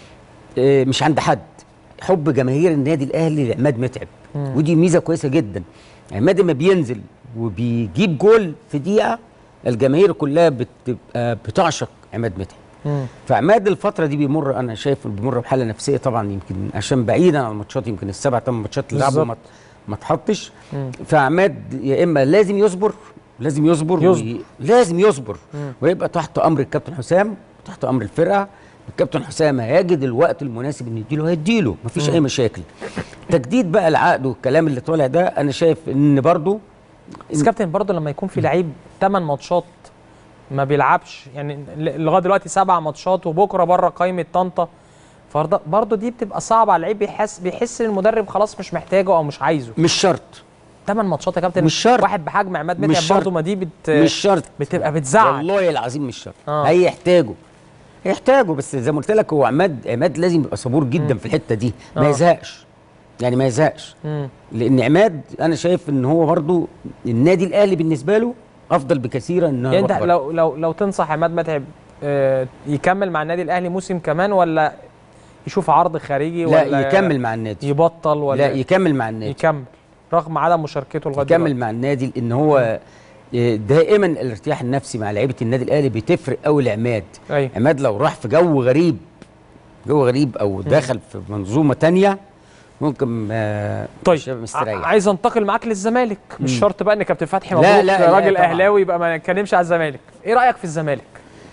Speaker 3: آه، مش عند حد حب جماهير النادي الاهلي لعماد متعب
Speaker 2: مم.
Speaker 3: ودي ميزه كويسه جدا عماد لما بينزل وبيجيب جول في دقيقه الجماهير كلها بتبقى بتعشق عماد متعب
Speaker 2: مم.
Speaker 3: فعماد الفتره دي بيمر انا شايف بيمر بحاله نفسيه طبعا يمكن عشان بعيدا عن الماتشات يمكن السبع ثمان ماتشات اللي لعبوا
Speaker 2: بالظبط.
Speaker 3: ما ما اتحطش
Speaker 2: مم.
Speaker 3: فعماد يا اما لازم يصبر لازم يصبر,
Speaker 2: يصبر.
Speaker 3: وي... لازم يصبر
Speaker 2: مم.
Speaker 3: ويبقى تحت امر الكابتن حسام تحت امر الفرقه الكابتن حسام هيجد الوقت المناسب ان يديله هيديله مفيش اي مشاكل تجديد بقى العقد والكلام اللي طالع ده انا شايف ان برضو
Speaker 2: بس كابتن برضه لما يكون في لعيب 8 ماتشات ما بيلعبش يعني ل- لغايه دلوقتي سبع ماتشات وبكره بره قائمه طنطا برضه دي بتبقى صعبه على اللعيب بيحس بيحس ان المدرب خلاص مش محتاجه او مش عايزه
Speaker 3: مش شرط
Speaker 2: 8 ماتشات يا كابتن
Speaker 3: مش شرط.
Speaker 2: واحد بحجم عماد
Speaker 3: مش
Speaker 2: متعب
Speaker 3: شرط.
Speaker 2: برضه ما دي بت
Speaker 3: مش شرط
Speaker 2: بتبقى بتزعل
Speaker 3: والله العظيم مش شرط
Speaker 2: آه.
Speaker 3: هيحتاجوا هيحتاجوا بس زي ما قلت لك هو عماد عماد لازم يبقى صبور جدا في الحته دي ما
Speaker 2: آه.
Speaker 3: يزهقش يعني ما يزهقش
Speaker 2: مم.
Speaker 3: لان عماد انا شايف ان هو برضو النادي الاهلي بالنسبه له افضل بكثيرا ان
Speaker 2: يعني انت لو لو لو تنصح عماد متعب آه، يكمل مع النادي الاهلي موسم كمان ولا يشوف عرض خارجي
Speaker 3: لا
Speaker 2: ولا
Speaker 3: يكمل مع النادي
Speaker 2: يبطل ولا
Speaker 3: لا يكمل مع النادي
Speaker 2: يكمل رغم عدم مشاركته لغايه
Speaker 3: يكمل
Speaker 2: دلوقتي.
Speaker 3: مع النادي لان هو آه، دائما الارتياح النفسي مع لعيبه النادي الاهلي بتفرق قوي لعماد
Speaker 2: ايوه
Speaker 3: عماد لو راح في جو غريب جو غريب او دخل في منظومه تانية ممكن آه،
Speaker 2: طيب
Speaker 3: مش هيبقى
Speaker 2: ع-
Speaker 3: مستريح
Speaker 2: عايز انتقل معاك للزمالك مش
Speaker 3: مم.
Speaker 2: شرط بقى ان كابتن فتحي
Speaker 3: لا،
Speaker 2: مبروك
Speaker 3: لا، لا،
Speaker 2: راجل
Speaker 3: طبعاً.
Speaker 2: اهلاوي يبقى ما نتكلمش على الزمالك ايه رايك في الزمالك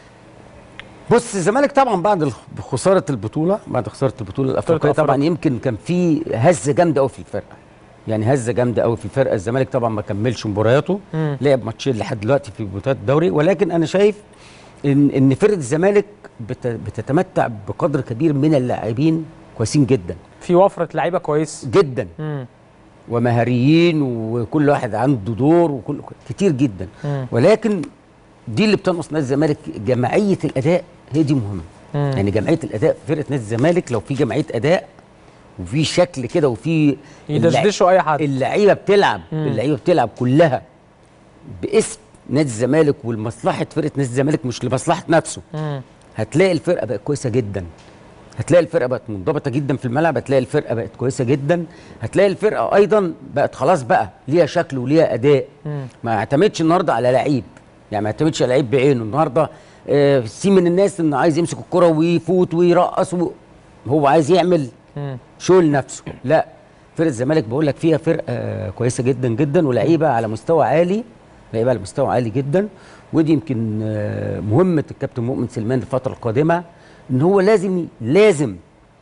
Speaker 3: بص الزمالك طبعا بعد الخ- خساره البطوله بعد خساره البطوله الافريقيه طبعا
Speaker 2: أفريقيا.
Speaker 3: يمكن كان في هزه جامده قوي في الفرقه يعني هزه جامده قوي في الفرقه الزمالك طبعا ما كملش مبارياته
Speaker 2: مم.
Speaker 3: لعب ماتشين لحد دلوقتي في بطولات الدوري ولكن انا شايف ان ان فرقه الزمالك بت بتتمتع بقدر كبير من اللاعبين كويسين جدا
Speaker 2: في وفره لعيبه كويس
Speaker 3: جدا
Speaker 2: مم.
Speaker 3: ومهاريين وكل واحد عنده دور وكل كتير جدا
Speaker 2: مم.
Speaker 3: ولكن دي اللي بتنقص نادي الزمالك جماعيه الاداء هي دي مهمه
Speaker 2: مم.
Speaker 3: يعني جمعيه الاداء في فرقه نادي الزمالك لو في جمعيه اداء وفي شكل كده وفي
Speaker 2: يدشدشوا اي حد
Speaker 3: اللعيبه بتلعب
Speaker 2: مم.
Speaker 3: اللعيبه بتلعب كلها باسم نادي الزمالك ولمصلحه فرقه نادي الزمالك مش لمصلحه نفسه
Speaker 2: مم.
Speaker 3: هتلاقي الفرقه بقت كويسه جدا هتلاقي الفرقه بقت منضبطه جدا في الملعب هتلاقي الفرقه بقت كويسه جدا هتلاقي الفرقه ايضا بقت خلاص بقى ليها شكل وليها اداء ما اعتمدش النهارده على لعيب يعني ما اعتمدش على لعيب بعينه النهارده آه، في من الناس انه عايز يمسك الكره ويفوت ويرقص و... هو عايز يعمل شو لنفسه لا فرقه الزمالك بقول لك فيها فرقه آه، كويسه جدا جدا ولعيبه على مستوى عالي لعيبه على مستوى عالي جدا ودي يمكن آه، مهمه الكابتن مؤمن سلمان الفتره القادمه ان هو لازم لازم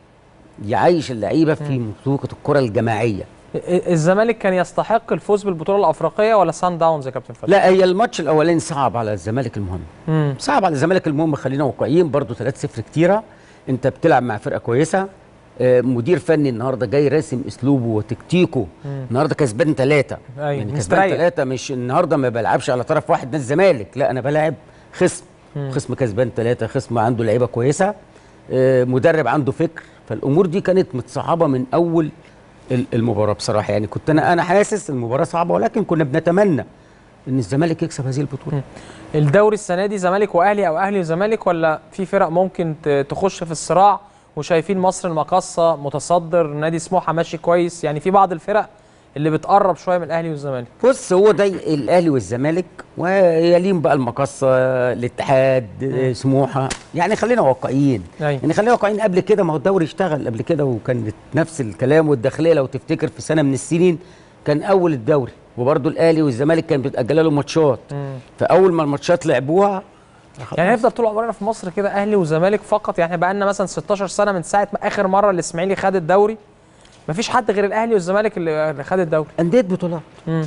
Speaker 3: يعيش اللعيبه في مسوقه الكره الجماعيه
Speaker 2: الزمالك كان يستحق الفوز بالبطوله الافريقيه ولا سان داونز يا كابتن فتحي؟
Speaker 3: لا هي الماتش الاولاني صعب على الزمالك المهم
Speaker 2: مم.
Speaker 3: صعب على الزمالك المهم خلينا واقعيين برضو 3-0 كتيره انت بتلعب مع فرقه كويسه آه، مدير فني النهارده جاي راسم اسلوبه وتكتيكه النهارده كسبان ثلاثه
Speaker 2: أيوة،
Speaker 3: يعني كسبان
Speaker 2: مستريح.
Speaker 3: ثلاثه مش النهارده ما بلعبش على طرف واحد نادي الزمالك لا انا بلاعب خصم خصم كسبان ثلاثه خصم عنده لعيبه كويسه آه، مدرب عنده فكر فالامور دي كانت متصعبه من اول ال- المباراه بصراحه يعني كنت انا انا حاسس المباراه صعبه ولكن كنا بنتمنى ان الزمالك يكسب هذه البطوله
Speaker 2: الدوري السنه دي زمالك واهلي او اهلي وزمالك ولا في فرق ممكن ت- تخش في الصراع وشايفين مصر المقاصه متصدر نادي سموحه ماشي كويس يعني في بعض الفرق اللي بتقرب شويه من الاهلي والزمالك
Speaker 3: بص هو ده الاهلي والزمالك ويليهم بقى المقصه الاتحاد آه، سموحه يعني خلينا واقعيين
Speaker 2: أيوة.
Speaker 3: يعني خلينا واقعيين قبل كده ما هو الدوري اشتغل قبل كده وكانت نفس الكلام والداخليه لو تفتكر في سنه من السنين كان اول الدوري وبرده الاهلي والزمالك كان بيتاجل لهم ماتشات فاول ما الماتشات لعبوها
Speaker 2: يعني هنفضل طول عمرنا في مصر كده اهلي وزمالك فقط يعني بقى لنا مثلا 16 سنه من ساعه ما اخر مره الاسماعيلي خد الدوري مفيش حد غير الاهلي والزمالك اللي اللي خد الدوري
Speaker 3: انديه بطولات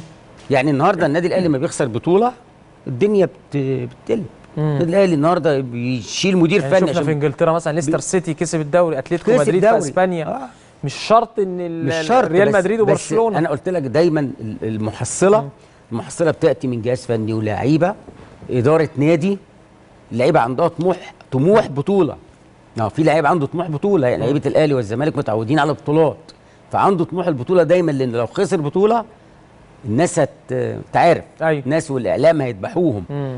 Speaker 3: يعني النهارده النادي الاهلي ما بيخسر بطوله الدنيا بت... بتقلب النادي الاهلي النهارده بيشيل مدير
Speaker 2: يعني
Speaker 3: فني
Speaker 2: شفنا في انجلترا مثلا ليستر سيتي كسب الدوري اتلتيكو
Speaker 3: كسب
Speaker 2: مدريد في
Speaker 3: دوري.
Speaker 2: اسبانيا
Speaker 3: آه.
Speaker 2: مش شرط ان ال-
Speaker 3: مش شرط
Speaker 2: ريال
Speaker 3: بس-
Speaker 2: مدريد
Speaker 3: بس
Speaker 2: وبرشلونه
Speaker 3: انا قلت لك دايما ال- المحصله المحصله بتاتي من جهاز فني ولاعيبه اداره نادي اللعيبه عندها طموح طموح بطوله اه في لعيب عنده طموح بطوله يعني لعيبه الاهلي والزمالك متعودين على بطولات فعنده طموح البطوله دايما لان لو خسر بطوله الناس هت تعرف
Speaker 2: أيوة.
Speaker 3: الناس والاعلام هيذبحوهم
Speaker 2: مم.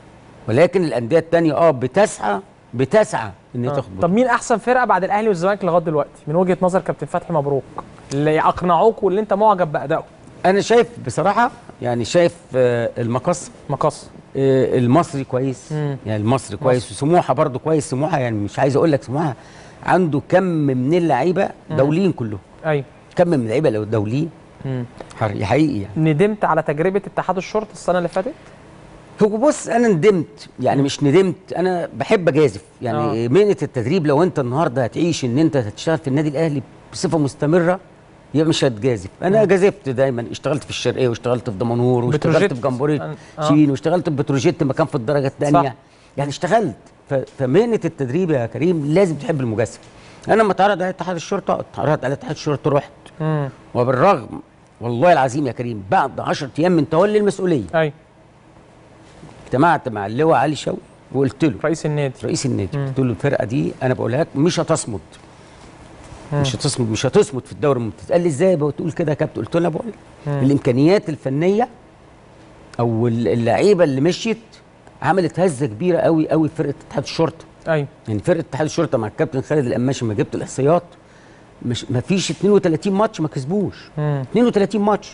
Speaker 3: ولكن الانديه الثانيه اه بتسعى بتسعى ان هي
Speaker 2: آه.
Speaker 3: تاخد
Speaker 2: طب
Speaker 3: بطوله
Speaker 2: مين احسن فرقه بعد الاهلي والزمالك لغايه دلوقتي من وجهه نظر كابتن فتحي مبروك اللي اقنعوك واللي انت معجب بادائه
Speaker 3: انا شايف بصراحه يعني شايف آه، المقص
Speaker 2: مقص
Speaker 3: آه، المصري كويس
Speaker 2: مم.
Speaker 3: يعني المصري كويس وسموحه برضو كويس سموحه يعني مش عايز اقول لك سموحه عنده كم من اللعيبه دوليين كلهم
Speaker 2: ايوه
Speaker 3: كم من اللعيبه لو دوليين
Speaker 2: مم.
Speaker 3: حر- حقيقي يعني
Speaker 2: ندمت على تجربه اتحاد الشرطه السنه اللي فاتت
Speaker 3: هو بص انا ندمت يعني مش ندمت انا بحب اجازف يعني
Speaker 2: آه.
Speaker 3: مهنه التدريب لو انت النهارده هتعيش ان انت هتشتغل في النادي الاهلي بصفه مستمره يبقى مش هتجازف انا جازفت دايما اشتغلت في الشرقيه واشتغلت في دمنهور واشتغلت
Speaker 2: بتروجيت.
Speaker 3: في جمبوريه
Speaker 2: آه.
Speaker 3: شين واشتغلت في بتروجيت مكان في الدرجه الثانيه
Speaker 2: صح.
Speaker 3: يعني اشتغلت ف- فمهنه التدريب يا كريم لازم تحب المجازفه انا لما اتعرض على اتحاد الشرطه اتعرض على اتحاد الشرطه رحت
Speaker 2: امم
Speaker 3: وبالرغم والله العظيم يا كريم بعد 10 ايام من تولي المسؤوليه
Speaker 2: ايوه
Speaker 3: اجتمعت مع اللواء علي شوقي وقلت له
Speaker 2: رئيس النادي
Speaker 3: رئيس النادي قلت له الفرقه دي انا بقولها لك مش هتصمد مش هتصمد مش هتصمد في الدوري الممتاز قال لي ازاي بتقول كده يا كابتن قلت له انا بقول لك الامكانيات الفنيه او اللعيبه اللي مشيت عملت هزه كبيره قوي قوي في فرقه اتحاد الشرطه
Speaker 2: ايوه
Speaker 3: يعني فرقه اتحاد الشرطه مع الكابتن خالد القماشي ما جبت الاحصائيات مش ما فيش 32 ماتش ما كسبوش
Speaker 2: مم.
Speaker 3: 32 ماتش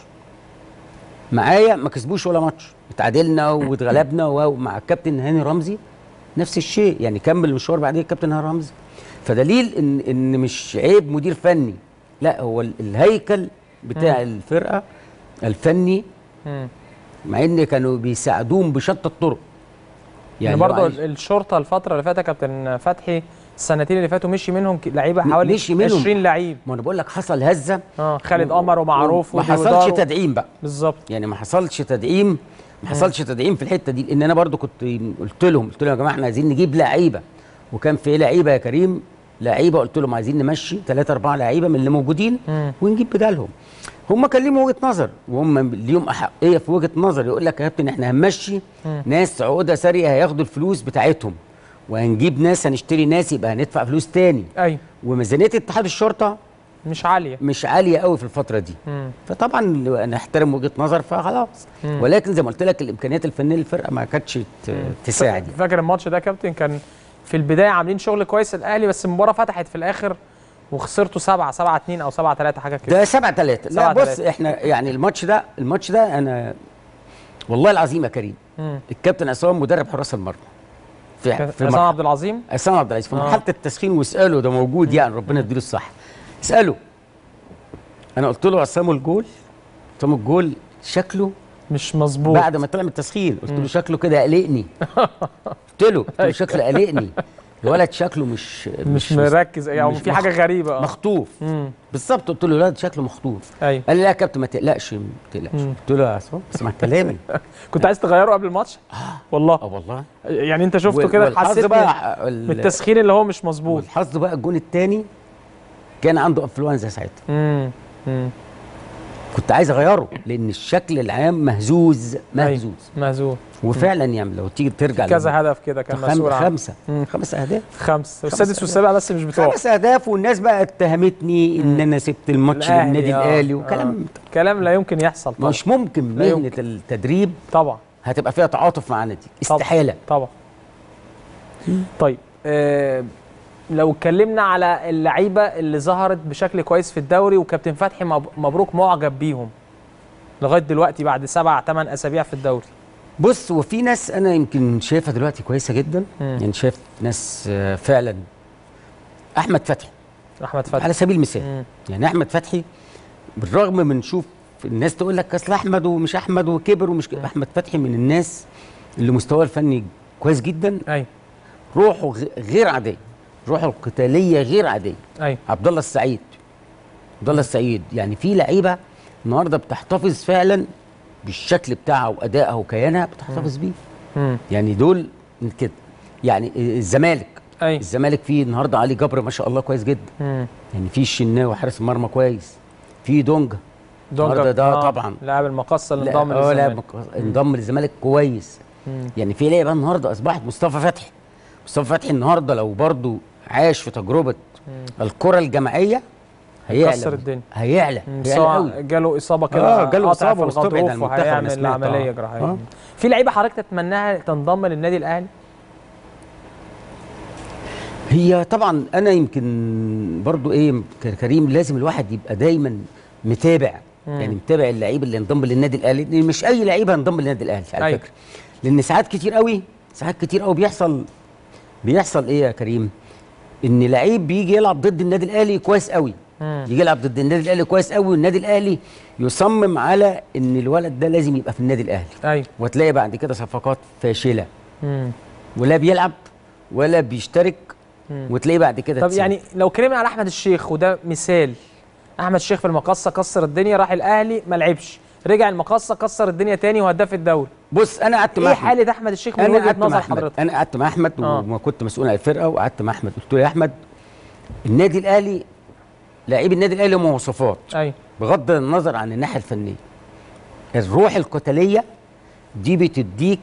Speaker 3: معايا ما كسبوش ولا ماتش اتعادلنا واتغلبنا ومع الكابتن هاني رمزي نفس الشيء يعني كمل المشوار بعدين الكابتن هاني رمزي فدليل ان ان مش عيب مدير فني لا هو ال- الهيكل بتاع الفرقه الفني
Speaker 2: مم.
Speaker 3: مع ان كانوا بيساعدوهم بشتى الطرق
Speaker 2: يعني
Speaker 3: لو
Speaker 2: برضه
Speaker 3: عايز-
Speaker 2: الشرطه الفتره اللي فاتت يا كابتن فتحي السنتين اللي فاتوا مشي منهم ك- لعيبه
Speaker 3: م-
Speaker 2: حوالي
Speaker 3: مشي منهم.
Speaker 2: 20 لعيب
Speaker 3: ما انا بقول لك حصل هزه
Speaker 2: اه خالد قمر ومعروف
Speaker 3: ما
Speaker 2: ودي
Speaker 3: حصلش
Speaker 2: ودارو.
Speaker 3: تدعيم بقى
Speaker 2: بالظبط
Speaker 3: يعني ما حصلش تدعيم ما حصلش تدعيم في الحته دي لان انا برضو كنت قلت لهم قلت لهم يا جماعه احنا عايزين نجيب لعيبه وكان في لعيبه يا كريم لعيبه قلت لهم عايزين نمشي ثلاثه اربعه لعيبه من اللي موجودين
Speaker 2: مم.
Speaker 3: ونجيب بدالهم هم كان ليهم وجهه نظر وهم ليهم احقيه في وجهه نظر يقول لك يا كابتن احنا هنمشي ناس عقده ساريه هياخدوا الفلوس بتاعتهم وهنجيب ناس هنشتري ناس يبقى هندفع فلوس تاني
Speaker 2: ايوه
Speaker 3: وميزانيه اتحاد الشرطه
Speaker 2: مش عاليه
Speaker 3: مش عاليه قوي في الفتره دي
Speaker 2: مم.
Speaker 3: فطبعا انا احترم وجهه نظر فخلاص ولكن زي ما قلت لك الامكانيات الفنيه للفرقه ما كانتش ت- تساعد يعني.
Speaker 2: فاكر الماتش ده يا كابتن كان في البدايه عاملين شغل كويس الاهلي بس المباراه فتحت في الاخر وخسرتوا 7 7 2 او 7 3 حاجه كده
Speaker 3: ده 7 3 لا
Speaker 2: سبعة
Speaker 3: بص
Speaker 2: تلاتة.
Speaker 3: احنا يعني الماتش ده الماتش ده انا والله العظيم يا كريم
Speaker 2: مم.
Speaker 3: الكابتن عصام مدرب حراس المرمى في في
Speaker 2: حسام
Speaker 3: مرحلة
Speaker 2: عبد العظيم
Speaker 3: عصام عبد العزيز في
Speaker 2: آه.
Speaker 3: مرحله التسخين واساله ده موجود يعني ربنا يديله الصحه اساله انا قلت له عصام الجول عصام الجول شكله
Speaker 2: مش مظبوط
Speaker 3: بعد ما طلع من التسخين قلت له شكله كده قلقني قلت له قلت له شكله قلقني الولد شكله مش
Speaker 2: مش مركز او
Speaker 3: مش
Speaker 2: في حاجه
Speaker 3: مخ-
Speaker 2: غريبه اه
Speaker 3: مخطوف
Speaker 2: مم.
Speaker 3: بالظبط قلت له الولد شكله مخطوف
Speaker 2: ايوه
Speaker 3: قال لي لا يا كابتن ما تقلقش ما تقلقش قلت له يا عصام اسمع كلامي
Speaker 2: كنت عايز تغيره قبل الماتش
Speaker 3: اه
Speaker 2: والله
Speaker 3: والله
Speaker 2: يعني انت شفته
Speaker 3: وال-
Speaker 2: كده
Speaker 3: والحظ
Speaker 2: حسيت
Speaker 3: بقى
Speaker 2: من
Speaker 3: ال-
Speaker 2: من التسخين اللي هو مش مظبوط
Speaker 3: والحظ بقى الجون الثاني كان عنده انفلونزا ساعتها
Speaker 2: امم امم
Speaker 3: كنت عايز اغيره لان الشكل العام مهزوز مهزوز
Speaker 2: مهزوم
Speaker 3: وفعلا يعني لو تيجي ترجع
Speaker 2: كذا هدف كده كان
Speaker 3: خم...
Speaker 2: مسؤول عنه
Speaker 3: خمسه
Speaker 2: مم.
Speaker 3: خمس اهداف
Speaker 2: خمس والسادس والسابع بس مش بتوعه
Speaker 3: خمس اهداف والناس بقى اتهمتني ان انا سبت الماتش
Speaker 2: الأهلي،
Speaker 3: للنادي
Speaker 2: آه،
Speaker 3: الاهلي
Speaker 2: آه.
Speaker 3: وكلام
Speaker 2: كلام لا يمكن يحصل طبعا
Speaker 3: مش ممكن
Speaker 2: لا
Speaker 3: مهنه
Speaker 2: يمكن.
Speaker 3: التدريب
Speaker 2: طبعا
Speaker 3: هتبقى فيها تعاطف مع نادي
Speaker 2: طبعا.
Speaker 3: استحاله
Speaker 2: طبعا طيب آه لو اتكلمنا على اللعيبه اللي ظهرت بشكل كويس في الدوري وكابتن فتحي مب- مبروك معجب بيهم لغايه دلوقتي بعد سبع ثمان اسابيع في الدوري
Speaker 3: بص وفي ناس انا يمكن شايفها دلوقتي كويسه جدا
Speaker 2: مم.
Speaker 3: يعني شايف ناس آه، فعلا احمد فتحي
Speaker 2: احمد فتحي
Speaker 3: على سبيل المثال
Speaker 2: مم.
Speaker 3: يعني احمد فتحي بالرغم من شوف الناس تقول لك اصل احمد ومش احمد وكبر ومش كبر. احمد فتحي من الناس اللي مستواه الفني كويس جدا
Speaker 2: ايوه
Speaker 3: روحه غ- غير عاديه روحه القتاليه غير عاديه
Speaker 2: ايوه
Speaker 3: عبد الله السعيد عبد الله السعيد يعني في لعيبه النهارده بتحتفظ فعلا بالشكل بتاعها وادائها وكيانها بتحتفظ بيه
Speaker 2: مم.
Speaker 3: يعني دول كده يعني الزمالك
Speaker 2: ايوه
Speaker 3: الزمالك فيه النهارده علي جبر ما شاء الله كويس جدا
Speaker 2: مم.
Speaker 3: يعني في الشناوي حارس المرمى كويس في دونجا
Speaker 2: دونجا
Speaker 3: النهارده ده
Speaker 2: آه،
Speaker 3: طبعا
Speaker 2: لاعب المقصه اللي
Speaker 3: لا،
Speaker 2: انضم
Speaker 3: اه لا
Speaker 2: للزمالك
Speaker 3: مك- انضم للزمالك كويس
Speaker 2: مم.
Speaker 3: يعني في لعيبه النهارده اصبحت مصطفى فتحي مصطفى فتحي النهارده لو برضو عاش في تجربه الكره الجماعيه هيعلى
Speaker 2: كسر الدنيا.
Speaker 3: هيعلى
Speaker 2: مم.
Speaker 3: هيعلى
Speaker 2: سواء
Speaker 3: قوي
Speaker 2: جاله اصابه كده
Speaker 3: آه، جاله
Speaker 2: قطع
Speaker 3: إصابة
Speaker 2: في
Speaker 3: واستبعد عن
Speaker 2: الغضروف
Speaker 3: المنتخب، أنا
Speaker 2: وهيعمل
Speaker 3: سمعت،
Speaker 2: عمليه
Speaker 3: آه.
Speaker 2: جراحيه
Speaker 3: آه.
Speaker 2: في لعيبه حضرتك تتمناها تنضم للنادي الاهلي
Speaker 3: هي طبعا انا يمكن برضو ايه ك- كريم لازم الواحد يبقى دايما متابع
Speaker 2: مم.
Speaker 3: يعني متابع اللعيب اللي انضم للنادي الاهلي لان مش اي لعيب هينضم للنادي الاهلي على
Speaker 2: أيوة.
Speaker 3: فكره لان ساعات كتير قوي ساعات كتير قوي بيحصل بيحصل ايه يا كريم ان لعيب بيجي يلعب ضد النادي الاهلي كويس قوي
Speaker 2: مم.
Speaker 3: يجي يلعب ضد النادي الاهلي كويس قوي والنادي الاهلي يصمم على ان الولد ده لازم يبقى في النادي الاهلي
Speaker 2: ايوه
Speaker 3: وتلاقي بعد كده صفقات فاشله
Speaker 2: مم.
Speaker 3: ولا بيلعب ولا بيشترك
Speaker 2: مم.
Speaker 3: وتلاقيه بعد كده
Speaker 2: طب
Speaker 3: اتساب.
Speaker 2: يعني لو اتكلمنا على احمد الشيخ وده مثال احمد الشيخ في المقصه كسر الدنيا راح الاهلي ما لعبش رجع المقصه كسر الدنيا تاني وهداف الدوري
Speaker 3: بص انا قعدت مع
Speaker 2: ايه
Speaker 3: أحمد.
Speaker 2: حاله احمد الشيخ من
Speaker 3: انا
Speaker 2: وجهه
Speaker 3: قعدت مع
Speaker 2: نظر
Speaker 3: احمد
Speaker 2: حضرتك
Speaker 3: انا قعدت مع احمد
Speaker 2: آه.
Speaker 3: وما كنت مسؤول عن الفرقه وقعدت مع احمد قلت له يا احمد النادي الاهلي لعيب النادي الاهلي له مواصفات
Speaker 2: ايوه
Speaker 3: بغض النظر عن الناحيه الفنيه الروح القتاليه دي بتديك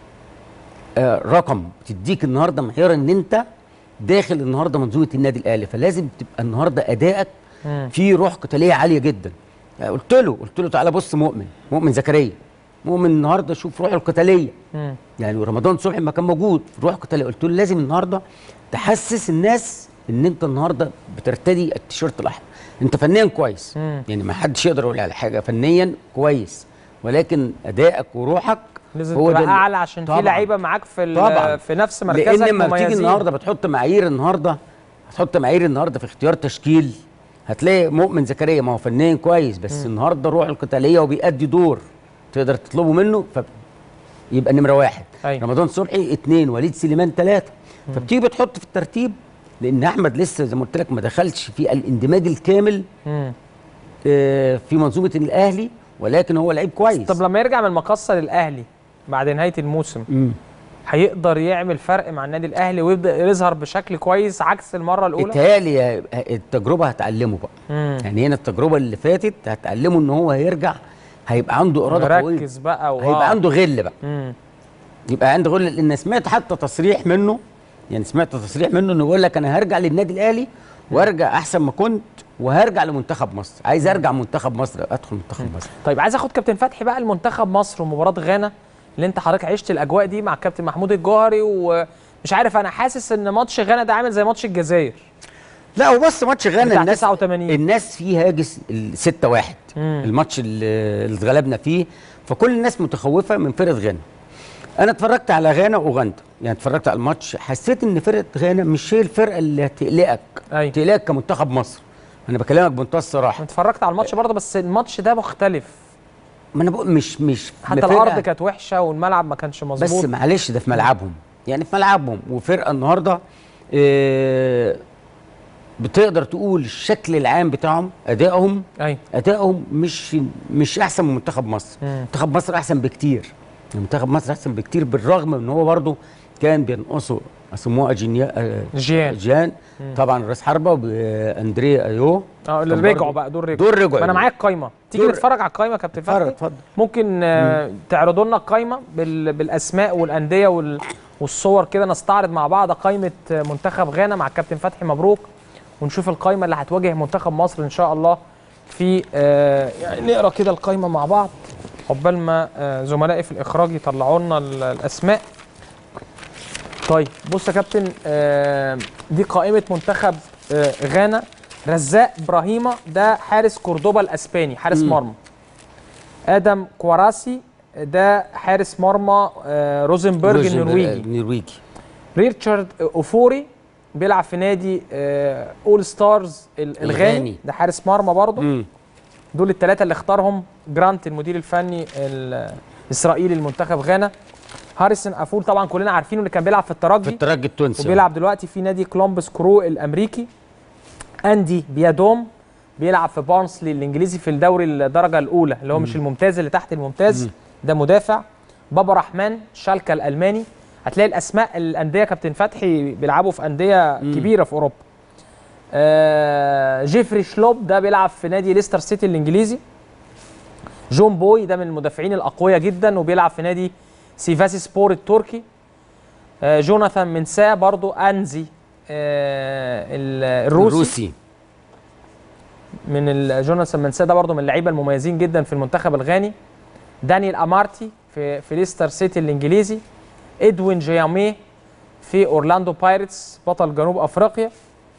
Speaker 3: آه رقم بتديك النهارده معيار ان انت داخل النهارده منظومه النادي الاهلي فلازم تبقى النهارده ادائك
Speaker 2: مم.
Speaker 3: في روح قتاليه عاليه جدا يعني قلت له قلت له تعالى بص مؤمن مؤمن زكريا مؤمن النهارده شوف روحه القتاليه
Speaker 2: مم.
Speaker 3: يعني رمضان صبحي ما كان موجود في روح قتاليه قلت له لازم النهارده تحسس الناس ان انت النهارده بترتدي التيشيرت الاحمر انت فنيا كويس
Speaker 2: مم.
Speaker 3: يعني ما حدش يقدر يقول على حاجه فنيا كويس ولكن ادائك وروحك
Speaker 2: لازم
Speaker 3: هو
Speaker 2: تبقى
Speaker 3: ده اللي-
Speaker 2: اعلى عشان في
Speaker 3: طبعاً.
Speaker 2: لعيبه معاك في ال-
Speaker 3: طبعاً.
Speaker 2: في نفس مركزك
Speaker 3: لان لما بتيجي
Speaker 2: مميزين.
Speaker 3: النهارده بتحط معايير النهارده هتحط معايير النهارده في اختيار تشكيل هتلاقي مؤمن زكريا ما هو فنيا كويس بس النهارده روح القتاليه وبيأدي دور تقدر تطلبه منه فيبقى نمره واحد
Speaker 2: أيوة.
Speaker 3: رمضان صبحي اثنين وليد سليمان ثلاثه فبتيجي بتحط في الترتيب لان احمد لسه زي ما قلت لك ما دخلش في الاندماج الكامل
Speaker 2: مم.
Speaker 3: آه، في منظومه الاهلي ولكن هو لعيب كويس
Speaker 2: طب لما يرجع من المقصه للاهلي بعد نهايه الموسم
Speaker 3: مم.
Speaker 2: هيقدر يعمل فرق مع النادي الاهلي ويبدا يظهر بشكل كويس عكس المره الاولى
Speaker 3: اتهيألي التجربه هتعلمه بقى
Speaker 2: مم.
Speaker 3: يعني هنا التجربه اللي فاتت هتعلمه ان هو هيرجع هيبقى عنده اراده قويه
Speaker 2: مركز بقى و...
Speaker 3: هيبقى عنده غل بقى
Speaker 2: مم.
Speaker 3: يبقى عنده غل لان سمعت حتى تصريح منه يعني سمعت تصريح منه انه بيقول لك انا هرجع للنادي الاهلي وارجع احسن ما كنت وهرجع لمنتخب مصر عايز ارجع منتخب مصر ادخل منتخب مصر
Speaker 2: طيب عايز اخد كابتن فتحي بقى المنتخب مصر ومباراه غانا اللي انت حضرتك عشت الاجواء دي مع الكابتن محمود الجوهري مش عارف انا حاسس ان ماتش غانا ده عامل زي ماتش الجزائر
Speaker 3: لا وبص ماتش غانا
Speaker 2: بتاع
Speaker 3: الناس
Speaker 2: 89.
Speaker 3: الناس فيه هاجس ال 6 1 الماتش اللي اللي اتغلبنا فيه فكل الناس متخوفه من فرقه غانا انا اتفرجت على غانا واوغندا يعني اتفرجت على الماتش حسيت ان فرقه غانا مش هي الفرقه اللي هتقلقك
Speaker 2: أيوة.
Speaker 3: تقلقك كمنتخب مصر انا بكلمك بمنتهى الصراحه
Speaker 2: انا اتفرجت على الماتش برضه بس الماتش ده مختلف
Speaker 3: ما انا بقول مش مش
Speaker 2: حتى
Speaker 3: فرقة-
Speaker 2: الارض كانت وحشه والملعب ما كانش
Speaker 3: بس
Speaker 2: مظبوط
Speaker 3: معلش ده في ملعبهم يعني في ملعبهم وفرقه النهارده آه، بتقدر تقول الشكل العام بتاعهم ادائهم
Speaker 2: ايوه
Speaker 3: ادائهم مش مش احسن من منتخب مصر
Speaker 2: مم.
Speaker 3: منتخب مصر احسن بكتير منتخب مصر احسن بكتير بالرغم ان هو برضه كان بينقصوا اسموه اجينيا آه،
Speaker 2: جيان
Speaker 3: جيان طبعا راس حربه واندريا ايو
Speaker 2: اه
Speaker 3: كان
Speaker 2: اللي رجعوا
Speaker 3: برضه-
Speaker 2: بقى دول رجعوا
Speaker 3: دول رجعوا
Speaker 2: ما انا معايا القايمه تيجي
Speaker 3: دول-
Speaker 2: نتفرج على القايمه يا كابتن
Speaker 3: اتفضل
Speaker 2: فتحي
Speaker 3: اتفضل
Speaker 2: ممكن آه، تعرضوا لنا القايمه بال... بالاسماء والانديه وال... والصور كده نستعرض مع بعض قائمه آه، منتخب غانا مع الكابتن فتحي مبروك ونشوف القايمه اللي هتواجه منتخب مصر ان شاء الله في آه، يعني نقرا كده القايمه مع بعض عقبال ما آه، زملائي في الاخراج يطلعوا لنا ال- الاسماء طيب بص يا كابتن آه، دي قائمه منتخب آه، غانا رزاق ابراهيمه ده حارس كوردوبا الاسباني حارس مرمى ادم كواراسي ده حارس مرمى آه، روزنبرج النرويجي
Speaker 3: النرويجي
Speaker 2: ريتشارد اوفوري بيلعب في نادي آه، اول ستارز ال- الغاني
Speaker 3: الغاني.
Speaker 2: ده حارس مرمى برضه
Speaker 3: مم.
Speaker 2: دول الثلاثه اللي اختارهم جرانت المدير الفني الاسرائيلي لمنتخب غانا هاريسون افول طبعا كلنا عارفينه اللي كان بيلعب في
Speaker 3: في
Speaker 2: الترجي
Speaker 3: الترجي التونسي
Speaker 2: وبيلعب دلوقتي في نادي كولومبس كرو الامريكي اندي بيادوم بيلعب في بارنسلي الانجليزي في الدوري الدرجه الاولى اللي هو مش الممتاز اللي تحت الممتاز ده مدافع بابا رحمن شالكا الالماني هتلاقي الاسماء الانديه كابتن فتحي بيلعبوا في انديه كبيره في اوروبا آه جيفري شلوب ده بيلعب في نادي ليستر سيتي الانجليزي جون بوي ده من المدافعين الاقوياء جدا وبيلعب في نادي سيفاسي سبور التركي آه، جوناثان منسا برضو انزي آه، ال- الروسي,
Speaker 3: الروسي
Speaker 2: من ال- جوناثان منسا ده برضو من اللعيبه المميزين جدا في المنتخب الغاني دانيال امارتي في في ليستر سيتي الانجليزي ادوين جيامي في اورلاندو بايرتس بطل جنوب افريقيا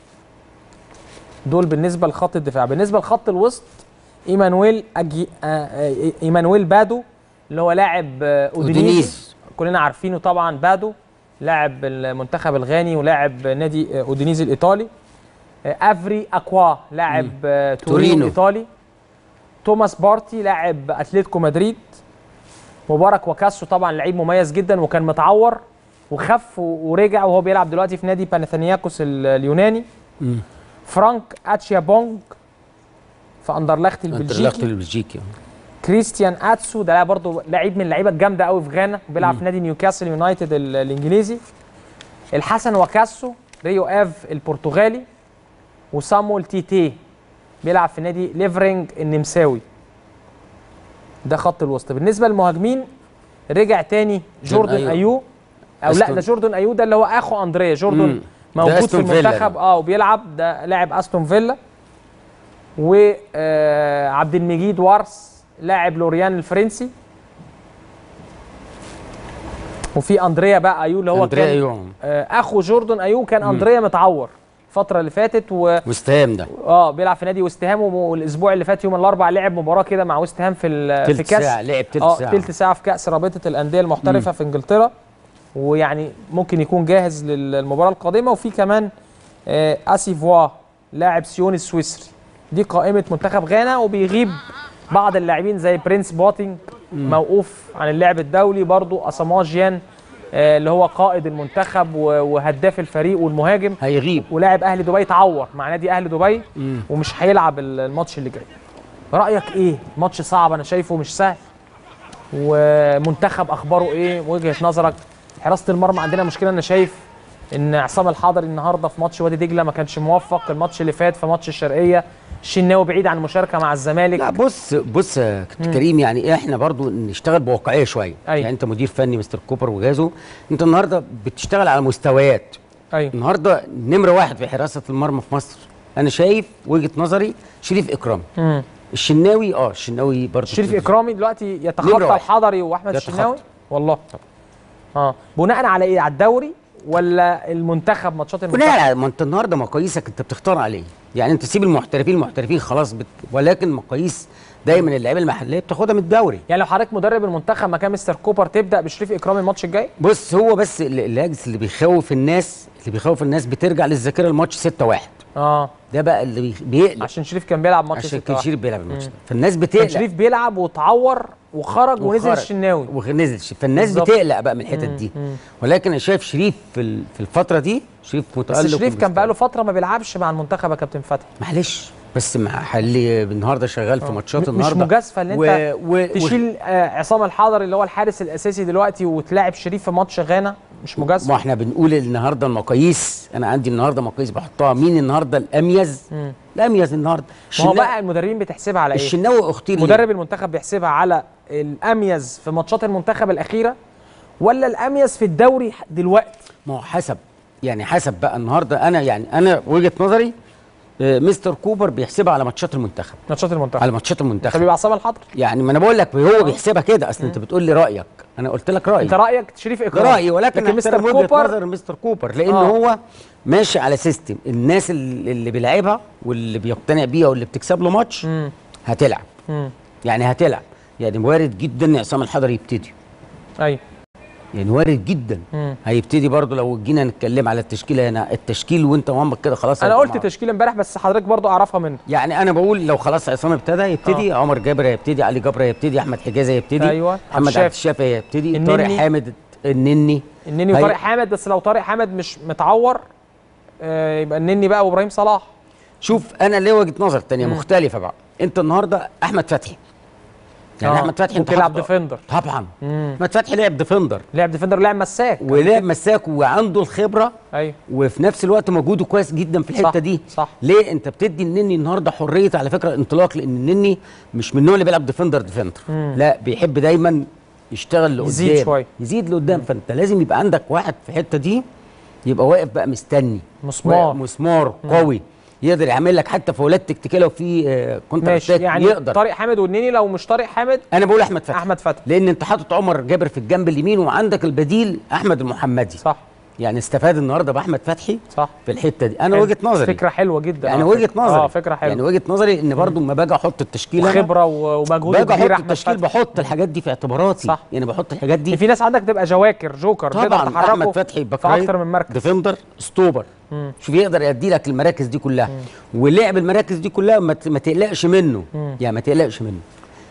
Speaker 2: دول بالنسبه لخط الدفاع بالنسبه لخط الوسط ايمانويل أجي... آه، آه، ايمانويل بادو اللي هو لاعب آه، اودينيزي
Speaker 3: أودينيز.
Speaker 2: كلنا عارفينه طبعا بادو لاعب المنتخب الغاني ولاعب نادي آه، اودينيزي الايطالي آه، افري اكوا لاعب آه، تورينو
Speaker 3: تورينو.
Speaker 2: الايطالي توماس بارتي لاعب اتلتيكو مدريد مبارك وكاسو طبعا لعيب مميز جدا وكان متعور وخف و- ورجع وهو بيلعب دلوقتي في نادي باناثينياكوس ال- اليوناني فرانك اتشيا بونج في اندرلخت
Speaker 3: البلجيكي
Speaker 2: البلجيكي
Speaker 3: البلجيكي
Speaker 2: كريستيان اتسو ده برضه لعيب من اللعيبه الجامده قوي في غانا بيلعب في نادي نيوكاسل يونايتد ال- الانجليزي الحسن وكاسو ريو اف البرتغالي وسامويل تيتي بيلعب في نادي ليفرينج النمساوي ده خط الوسط بالنسبه للمهاجمين رجع تاني جوردن
Speaker 3: أيو.
Speaker 2: ايو او لا
Speaker 3: أستون-
Speaker 2: ده جوردن ايو ده اللي هو اخو اندريا جوردن
Speaker 3: مم. ده
Speaker 2: موجود في
Speaker 3: أستون فيلا
Speaker 2: المنتخب
Speaker 3: ده.
Speaker 2: اه وبيلعب ده لاعب استون فيلا وعبد المجيد وارس لاعب لوريان الفرنسي وفي اندريا بقى ايو اللي هو
Speaker 3: أندريا
Speaker 2: كان
Speaker 3: أيو.
Speaker 2: آه اخو جوردن ايو كان اندريا متعور الفتره اللي فاتت و
Speaker 3: واستهام ده
Speaker 2: اه بيلعب في نادي وست هام والاسبوع اللي فات يوم الاربعاء لعب مباراه كده مع وست هام في ال- في
Speaker 3: تلت
Speaker 2: كاس
Speaker 3: ساعة لعب تلت
Speaker 2: اه
Speaker 3: ساعة
Speaker 2: تلت ساعه في كاس رابطه الانديه المحترفه في انجلترا ويعني ممكن يكون جاهز للمباراه القادمه وفي كمان آه اسيفوا لاعب سيون السويسري دي قائمه منتخب غانا وبيغيب بعض اللاعبين زي برنس بوتينج موقوف عن اللعب الدولي برضو اساماه جيان آه اللي هو قائد المنتخب و- وهداف الفريق والمهاجم
Speaker 3: هيغيب
Speaker 2: ولاعب اهلي دبي تعور مع نادي اهلي دبي ومش هيلعب ال- الماتش اللي جاي رايك ايه ماتش صعب انا شايفه مش سهل ومنتخب اخباره ايه وجهه نظرك حراسه المرمى عندنا مشكله انا شايف ان عصام الحضري النهارده في ماتش وادي دجله ما كانش موفق الماتش اللي فات في ماتش الشرقيه الشناوي بعيد عن المشاركه مع الزمالك
Speaker 3: لا بص بص يا كابتن كريم يعني احنا برضو نشتغل بواقعيه شويه
Speaker 2: أيوة.
Speaker 3: يعني انت مدير فني مستر كوبر وجازو انت النهارده بتشتغل على مستويات
Speaker 2: ايوه
Speaker 3: النهارده نمره واحد في حراسه المرمى في مصر انا شايف وجهه نظري شريف اكرام
Speaker 2: مم.
Speaker 3: الشناوي اه الشناوي برضو
Speaker 2: شريف اكرامي دلوقتي
Speaker 3: نمرة
Speaker 2: يتخطى
Speaker 3: واحد.
Speaker 2: الحضري واحمد
Speaker 3: يتخطى.
Speaker 2: الشناوي والله اه بناء على ايه على الدوري ولا المنتخب ماتشات المنتخب
Speaker 3: بناء على- ما انت النهارده مقاييسك انت بتختار عليه يعني انت سيب المحترفين المحترفين خلاص بت... ولكن مقاييس دايما اللعيبه المحليه بتاخدها من الدوري
Speaker 2: يعني لو حضرتك مدرب المنتخب مكان مستر كوبر تبدا بشريف اكرام الماتش الجاي
Speaker 3: بص هو بس ال- الهاجس اللي بيخوف الناس اللي بيخوف الناس بترجع للذاكره الماتش 6 1
Speaker 2: اه
Speaker 3: ده بقى اللي بي- بيقلق
Speaker 2: عشان شريف كان بيلعب ماتش
Speaker 3: عشان
Speaker 2: 6
Speaker 3: كان
Speaker 2: واحد.
Speaker 3: شريف بيلعب الماتش ده فالناس
Speaker 2: كان
Speaker 3: بتقلق
Speaker 2: شريف بيلعب واتعور وخرج ونزل
Speaker 3: وخرج.
Speaker 2: الشناوي
Speaker 3: ونزل الشريف. فالناس
Speaker 2: بالظبط.
Speaker 3: بتقلق بقى من الحتت دي ولكن انا شايف شريف في ال- في الفتره دي شريف متالق
Speaker 2: بس شريف كان
Speaker 3: ومستوى.
Speaker 2: بقاله فتره ما بيلعبش مع المنتخب يا كابتن فتحي
Speaker 3: معلش بس مع حلي النهارده شغال في ماتشات
Speaker 2: م-
Speaker 3: النهارده
Speaker 2: مش مجازفه ان انت
Speaker 3: و... و...
Speaker 2: تشيل آه عصام الحضري اللي هو الحارس الاساسي دلوقتي وتلاعب شريف في ماتش غانا مش
Speaker 3: ما
Speaker 2: مجازفه
Speaker 3: احنا بنقول النهارده المقاييس انا عندي النهارده مقاييس بحطها مين النهارده الاميز الاميز النهارده
Speaker 2: ما هو
Speaker 3: الشنا-
Speaker 2: بقى المدربين بتحسبها على ايه
Speaker 3: الشناوي اختير ليه؟
Speaker 2: مدرب المنتخب بيحسبها على الاميز في ماتشات المنتخب الاخيره ولا الاميز في الدوري دلوقتي
Speaker 3: ما هو حسب يعني حسب بقى النهارده انا يعني انا وجهه نظري آه، مستر كوبر بيحسبها على ماتشات المنتخب
Speaker 2: ماتشات المنتخب
Speaker 3: على ماتشات
Speaker 2: طب
Speaker 3: المنتخب
Speaker 2: يبقى عصام الحضري
Speaker 3: يعني ما انا بقول لك هو بيحسبها كده اصل انت بتقول لي رايك انا قلت لك رايي
Speaker 2: انت رايك شريف
Speaker 3: ده
Speaker 2: اكرام
Speaker 3: رايي ولكن
Speaker 2: لكن مستر
Speaker 3: أحترم وجهة
Speaker 2: كوبر
Speaker 3: نظر مستر كوبر لان
Speaker 2: آه.
Speaker 3: هو ماشي على سيستم الناس اللي اللي بيلعبها واللي بيقتنع بيها واللي بتكسب له ماتش
Speaker 2: مم.
Speaker 3: هتلعب
Speaker 2: مم.
Speaker 3: يعني هتلعب يعني وارد جدا ان عصام الحضري يبتدي
Speaker 2: ايوه
Speaker 3: يعني وارد جدا
Speaker 2: مم.
Speaker 3: هيبتدي برضه لو جينا نتكلم على التشكيله هنا التشكيل وانت وامك كده خلاص
Speaker 2: انا
Speaker 3: هيبقى
Speaker 2: قلت
Speaker 3: مع-
Speaker 2: تشكيل امبارح بس حضرتك برضو اعرفها منه
Speaker 3: يعني انا بقول لو خلاص عصام ابتدى يبتدي عمر جابر هيبتدي علي جبر هيبتدي احمد حجازي هيبتدي
Speaker 2: أيوة. عبد
Speaker 3: محمد
Speaker 2: الشافي.
Speaker 3: عبد الشافي هيبتدي
Speaker 2: النني.
Speaker 3: طارق حامد النني
Speaker 2: النني
Speaker 3: هي-
Speaker 2: وطارق حامد بس لو طارق حامد مش متعور آه يبقى النني بقى وابراهيم صلاح
Speaker 3: شوف انا ليه وجهه نظر تانية مختلفه بقى انت النهارده احمد فتحي يعني
Speaker 2: آه.
Speaker 3: احمد فتحي انت
Speaker 2: ممكن يلعب
Speaker 3: حاطه-
Speaker 2: ديفندر.
Speaker 3: طبعا احمد فتحي لعب ديفندر
Speaker 2: لعب ديفندر ولعب مساك
Speaker 3: ولعب مساك وعنده الخبره
Speaker 2: ايوه
Speaker 3: وفي نفس الوقت مجهوده كويس جدا في
Speaker 2: صح،
Speaker 3: الحته دي
Speaker 2: صح.
Speaker 3: ليه انت بتدي النني النهارده حريه على فكره انطلاق لان النني مش من النوع اللي بيلعب ديفندر ديفندر لا بيحب دايما يشتغل لقدام
Speaker 2: يزيد شوية.
Speaker 3: يزيد لقدام فانت لازم يبقى عندك واحد في الحته دي يبقى واقف بقى مستني
Speaker 2: مسمار.
Speaker 3: واقف مسمار قوي يقدر يعمل لك حتى فاولات تكتيكيه لو في آه، كونتر
Speaker 2: ماشي
Speaker 3: أتاك
Speaker 2: يعني
Speaker 3: يقدر
Speaker 2: طارق حامد والنني لو مش طارق حامد
Speaker 3: انا بقول احمد فتحي
Speaker 2: احمد فتحي
Speaker 3: لان انت حاطط عمر جابر في الجنب اليمين وعندك البديل احمد المحمدي
Speaker 2: صح
Speaker 3: يعني استفاد النهارده باحمد فتحي
Speaker 2: صح
Speaker 3: في الحته دي انا
Speaker 2: حلو.
Speaker 3: وجهه نظري
Speaker 2: فكره حلوه جدا
Speaker 3: يعني
Speaker 2: آه،
Speaker 3: وجهه
Speaker 2: فكرة-
Speaker 3: نظري
Speaker 2: اه فكره حلوه
Speaker 3: يعني وجهه نظري ان برضو لما باجي احط التشكيله أنا
Speaker 2: وخبره و- ومجهود
Speaker 3: باجي
Speaker 2: كبير
Speaker 3: احط
Speaker 2: احمد
Speaker 3: التشكيل
Speaker 2: فتحي
Speaker 3: بحط الحاجات دي في اعتباراتي
Speaker 2: صح.
Speaker 3: يعني بحط الحاجات دي
Speaker 2: في ناس عندك تبقى جواكر جوكر تقدر
Speaker 3: طبعا
Speaker 2: تحركه
Speaker 3: احمد فتحي باك
Speaker 2: في
Speaker 3: رايت،
Speaker 2: اكتر من مركز
Speaker 3: ديفندر ستوبر شوف يقدر يدي لك المراكز دي كلها ولعب المراكز دي كلها ما ت- ما تقلقش منه يعني ما تقلقش منه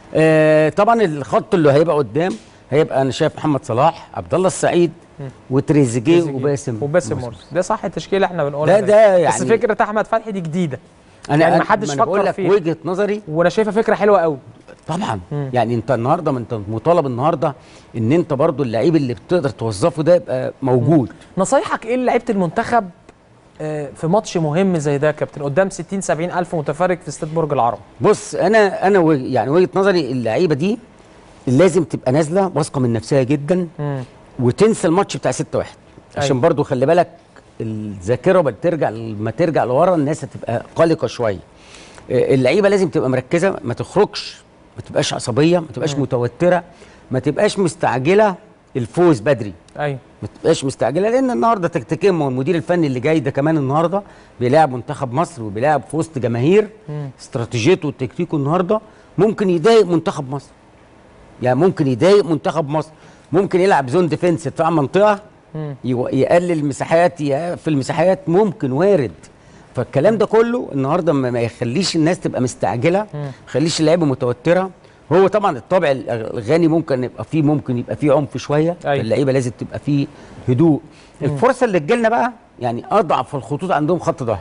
Speaker 3: آه طبعا الخط اللي هيبقى قدام هيبقى انا شايف محمد صلاح عبد الله السعيد وتريزيجيه وباسم
Speaker 2: وباسم
Speaker 3: مرسي.
Speaker 2: مرسي ده صح التشكيله احنا بنقولها
Speaker 3: ده- ده
Speaker 2: بس
Speaker 3: يعني-
Speaker 2: فكره احمد فتحي دي جديده
Speaker 3: انا
Speaker 2: يعني
Speaker 3: أنا-
Speaker 2: محدش
Speaker 3: ما أنا بقول
Speaker 2: فكر
Speaker 3: لك
Speaker 2: فيها.
Speaker 3: وجهه نظري
Speaker 2: وانا شايفها فكره حلوه قوي
Speaker 3: طبعا يعني انت النهارده ما انت مطالب النهارده ان انت برضو اللعيب اللي بتقدر توظفه ده يبقى موجود
Speaker 2: نصايحك ايه لعيبه المنتخب آه، في ماتش مهم زي ده يا كابتن قدام 60 70 الف متفرج في استاد برج العرب
Speaker 3: بص انا انا و- يعني وجهه نظري اللعيبه دي لازم تبقى نازله واثقه من نفسها جدا
Speaker 2: مم.
Speaker 3: وتنسى الماتش بتاع 6 1 عشان
Speaker 2: أيوة.
Speaker 3: برضو خلي بالك الذاكره ما ترجع ما ترجع لورا الناس هتبقى قلقه شويه آه، اللعيبه لازم تبقى مركزه ما تخرجش ما تبقاش عصبيه ما تبقاش متوتره ما تبقاش مستعجله الفوز بدري
Speaker 2: ايوه
Speaker 3: ما تبقاش مستعجله لان النهارده تكتيكيا ما هو المدير الفني اللي جاي ده كمان النهارده بيلاعب منتخب مصر وبيلاعب في وسط جماهير استراتيجيته وتكتيكه النهارده ممكن يضايق منتخب مصر يعني ممكن يضايق منتخب مصر ممكن يلعب زون ديفنس دفاع منطقه يو- يقلل مساحات يقفل المساحات ممكن وارد فالكلام ده كله النهارده ما ما يخليش الناس تبقى مستعجله ما يخليش اللعيبه متوتره هو طبعا الطابع الغاني ممكن يبقى فيه ممكن يبقى فيه عنف شويه
Speaker 2: أيوة.
Speaker 3: اللعيبه لازم تبقى فيه هدوء الفرصه اللي تجيلنا بقى يعني اضعف الخطوط عندهم خط ظهر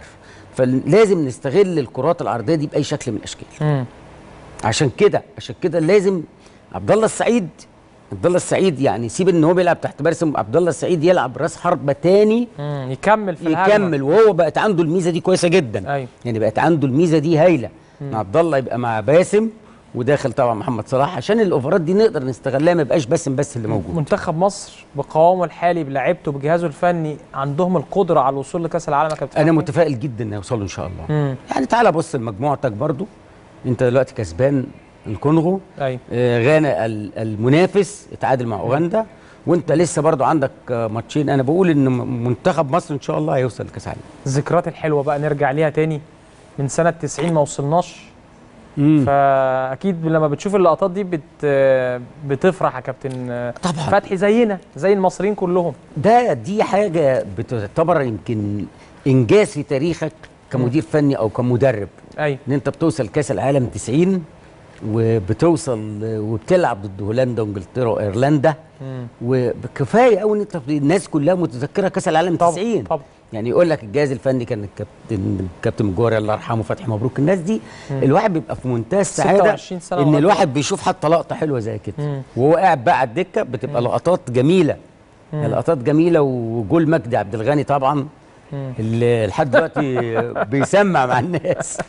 Speaker 3: فلازم نستغل الكرات العرضيه دي باي شكل من الاشكال
Speaker 2: مم.
Speaker 3: عشان كده عشان كده لازم عبد الله السعيد عبد الله السعيد يعني سيب ان هو بيلعب تحت بارسم عبد الله السعيد يلعب راس حربه تاني
Speaker 2: مم. يكمل في الهجمة.
Speaker 3: يكمل وهو بقت عنده الميزه دي كويسه جدا
Speaker 2: أيوة.
Speaker 3: يعني بقت عنده الميزه دي هايله ان عبد الله يبقى مع باسم وداخل طبعا محمد صلاح عشان الاوفرات دي نقدر نستغلها ما يبقاش باسم بس اللي موجود
Speaker 2: منتخب مصر بقوامه الحالي بلعيبته بجهازه الفني عندهم القدره على الوصول لكاس العالم يا كابتن
Speaker 3: انا
Speaker 2: فتحي؟
Speaker 3: متفائل جدا ان يوصلوا ان شاء الله
Speaker 2: مم.
Speaker 3: يعني تعالى بص لمجموعتك برضو انت دلوقتي كسبان الكونغو
Speaker 2: ايوه
Speaker 3: آه، غانا ال- المنافس اتعادل مع اوغندا وانت لسه برضو عندك آه، ماتشين انا بقول ان م- منتخب مصر ان شاء الله هيوصل لكاس العالم
Speaker 2: الذكريات الحلوه بقى نرجع ليها تاني من سنه 90 ما وصلناش
Speaker 3: مم.
Speaker 2: فاكيد لما بتشوف اللقطات دي بت بتفرح يا كابتن
Speaker 3: طبعا
Speaker 2: فتحي زينا زي المصريين كلهم
Speaker 3: ده دي حاجه بتعتبر يمكن انجاز في تاريخك كمدير فني او كمدرب
Speaker 2: ايوه
Speaker 3: ان انت بتوصل كاس العالم 90 وبتوصل وبتلعب ضد هولندا وانجلترا وايرلندا
Speaker 2: مم.
Speaker 3: وكفايه قوي ان انت الناس كلها متذكره كاس العالم
Speaker 2: طبعا
Speaker 3: 90
Speaker 2: طبعا
Speaker 3: يعني يقول لك الجهاز الفني كان الكابتن الكابتن الجوهري الله يرحمه فتحي مبروك الناس دي
Speaker 2: مم.
Speaker 3: الواحد بيبقى في منتهى السعاده
Speaker 2: 26 سنة
Speaker 3: ان
Speaker 2: لغاية
Speaker 3: الواحد بيشوف حتى لقطه حلوه زي كده
Speaker 2: مم.
Speaker 3: وهو قاعد بقى على الدكه بتبقى لقطات جميله
Speaker 2: مم.
Speaker 3: لقطات جميله وجول مجدي عبد الغني طبعا
Speaker 2: مم.
Speaker 3: اللي لحد دلوقتي بيسمع مع الناس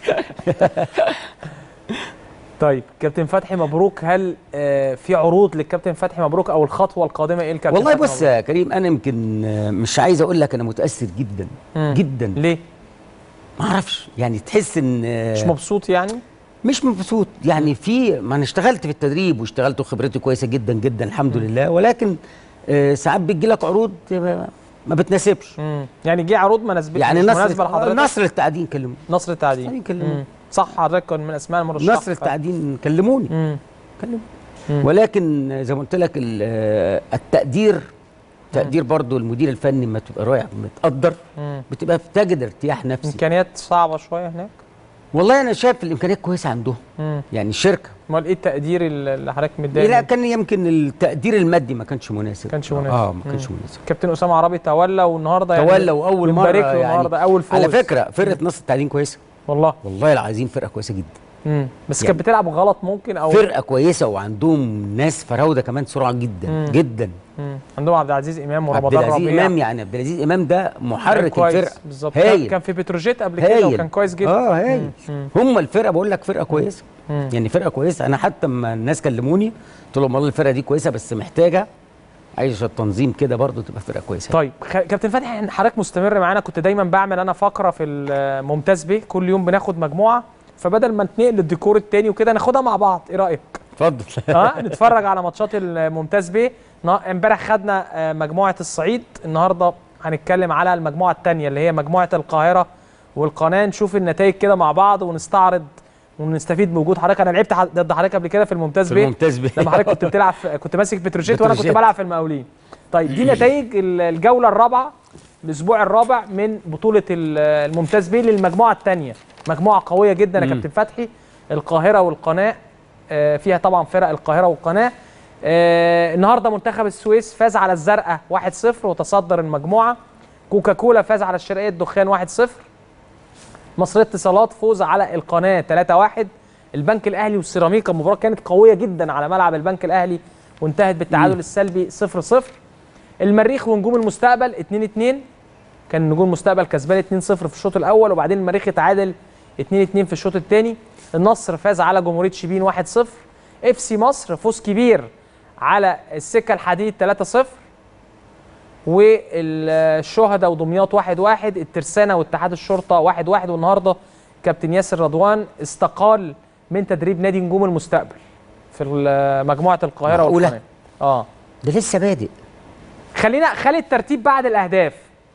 Speaker 2: طيب كابتن فتحي مبروك هل آه، في عروض للكابتن فتحي مبروك او الخطوه القادمه ايه الكابتن
Speaker 3: والله
Speaker 2: فتحي
Speaker 3: بص يا كريم انا يمكن آه، مش عايز اقول لك انا متاثر جدا
Speaker 2: مم.
Speaker 3: جدا
Speaker 2: ليه
Speaker 3: ما اعرفش يعني تحس ان آه،
Speaker 2: مش مبسوط يعني
Speaker 3: مش مبسوط يعني في ما انا اشتغلت في التدريب واشتغلت وخبرتي كويسه جدا جدا الحمد لله ولكن آه، ساعات بتجي لك عروض آه، ما بتناسبش
Speaker 2: مم. يعني جه عروض ما ناسبتش
Speaker 3: يعني
Speaker 2: مش
Speaker 3: نصر
Speaker 2: مناسبه لحضرتك
Speaker 3: نصر التعدين كلموني
Speaker 2: نصر التعدين
Speaker 3: التعدين كلموني
Speaker 2: مم. صح حضرتك كان من اسماء المرشحين
Speaker 3: نصر التعدين كلموني
Speaker 2: مم.
Speaker 3: كلموني
Speaker 2: مم.
Speaker 3: ولكن زي ما قلت لك ال- آه، التقدير تقدير برضو المدير الفني لما تبقى رايح متقدر
Speaker 2: مم.
Speaker 3: بتبقى بتجد ارتياح نفسي
Speaker 2: امكانيات صعبه شويه هناك
Speaker 3: والله انا شايف الامكانيات كويسه عندهم
Speaker 2: مم.
Speaker 3: يعني الشركه
Speaker 2: امال ايه التقدير اللي حضرتك متضايق
Speaker 3: لا
Speaker 2: منه؟
Speaker 3: كان يمكن التقدير المادي ما كانش مناسب
Speaker 2: كانش مناسب.
Speaker 3: اه ما
Speaker 2: مم.
Speaker 3: كانش مناسب
Speaker 2: كابتن اسامه عربي تولى والنهارده يعني
Speaker 3: تولى واول مره
Speaker 2: بنبارك له
Speaker 3: يعني
Speaker 2: النهارده اول فوز
Speaker 3: على فكره فرقه نصر التعدين كويسه
Speaker 2: والله
Speaker 3: والله العظيم فرقه كويسه جدا
Speaker 2: مم. بس
Speaker 3: يعني-
Speaker 2: كانت بتلعب غلط ممكن او
Speaker 3: فرقه كويسه وعندهم ناس فراوده كمان سرعه جدا
Speaker 2: مم.
Speaker 3: جدا
Speaker 2: مم. عندهم عبد العزيز امام
Speaker 3: عبد
Speaker 2: ورمضان
Speaker 3: العزيز
Speaker 2: ربيع
Speaker 3: امام يعني عبد العزيز امام ده
Speaker 2: كان
Speaker 3: محرك
Speaker 2: كويس.
Speaker 3: الفرقه
Speaker 2: بالظبط كان
Speaker 3: هايل
Speaker 2: كان في بتروجيت قبل كده
Speaker 3: هايل
Speaker 2: وكان كويس جدا
Speaker 3: اه هايل
Speaker 2: مم.
Speaker 3: هم الفرقه بقول لك فرقه كويسه
Speaker 2: مم.
Speaker 3: يعني فرقه كويسه انا حتى اما الناس كلموني قلت لهم والله الفرقه دي كويسه بس محتاجه عايشه التنظيم كده برضو تبقى فرقه كويسه
Speaker 2: طيب خ... كابتن فتحي إحنا حضرتك مستمر معانا كنت دايما بعمل انا فقره في الممتاز به كل يوم بناخد مجموعه فبدل ما نتنقل للديكور التاني وكده ناخدها مع بعض ايه رايك
Speaker 3: اتفضل
Speaker 2: اه نتفرج على ماتشات الممتاز به نا- امبارح خدنا آه، مجموعه الصعيد النهارده هنتكلم على المجموعه الثانيه اللي هي مجموعه القاهره والقناه نشوف النتائج كده مع بعض ونستعرض ونستفيد بوجود حضرتك انا لعبت ح- ضد حضرتك قبل كده في الممتاز
Speaker 3: في
Speaker 2: به
Speaker 3: الممتاز به
Speaker 2: لما حضرتك كنت بتلعب في كنت ماسك بتروجيت وانا كنت
Speaker 3: بتروجيت.
Speaker 2: بلعب في المقاولين طيب دي نتائج ال- الجوله الرابعه الاسبوع الرابع من بطوله ال- الممتاز بيه للمجموعه الثانيه مجموعه قويه جدا يا
Speaker 3: مم.
Speaker 2: كابتن فتحي القاهره والقناه آه، فيها طبعا فرق القاهره والقناه آه، النهارده منتخب السويس فاز على الزرقاء 1-0 وتصدر المجموعه كوكاكولا فاز على الشرقيه الدخان 1-0 مصرية اتصالات فوز على القناة 3-1 البنك الأهلي والسيراميكا المباراة كانت قوية جدا على ملعب البنك الأهلي وانتهت بالتعادل السلبي 0-0 المريخ ونجوم المستقبل 2-2 كان نجوم المستقبل كسبان 2-0 في الشوط الأول وبعدين المريخ اتعادل 2-2 في الشوط الثاني النصر فاز على جمهورية شبين 1-0 اف سي مصر فوز كبير على السكة الحديد 3-0 والشهداء ودمياط واحد واحد الترسانة واتحاد الشرطة واحد واحد والنهاردة كابتن ياسر رضوان استقال من تدريب نادي نجوم المستقبل في ال- مجموعة القاهرة
Speaker 3: معقولة؟
Speaker 2: والقناة اه
Speaker 3: ده لسه بادئ
Speaker 2: خلينا خلي الترتيب بعد الاهداف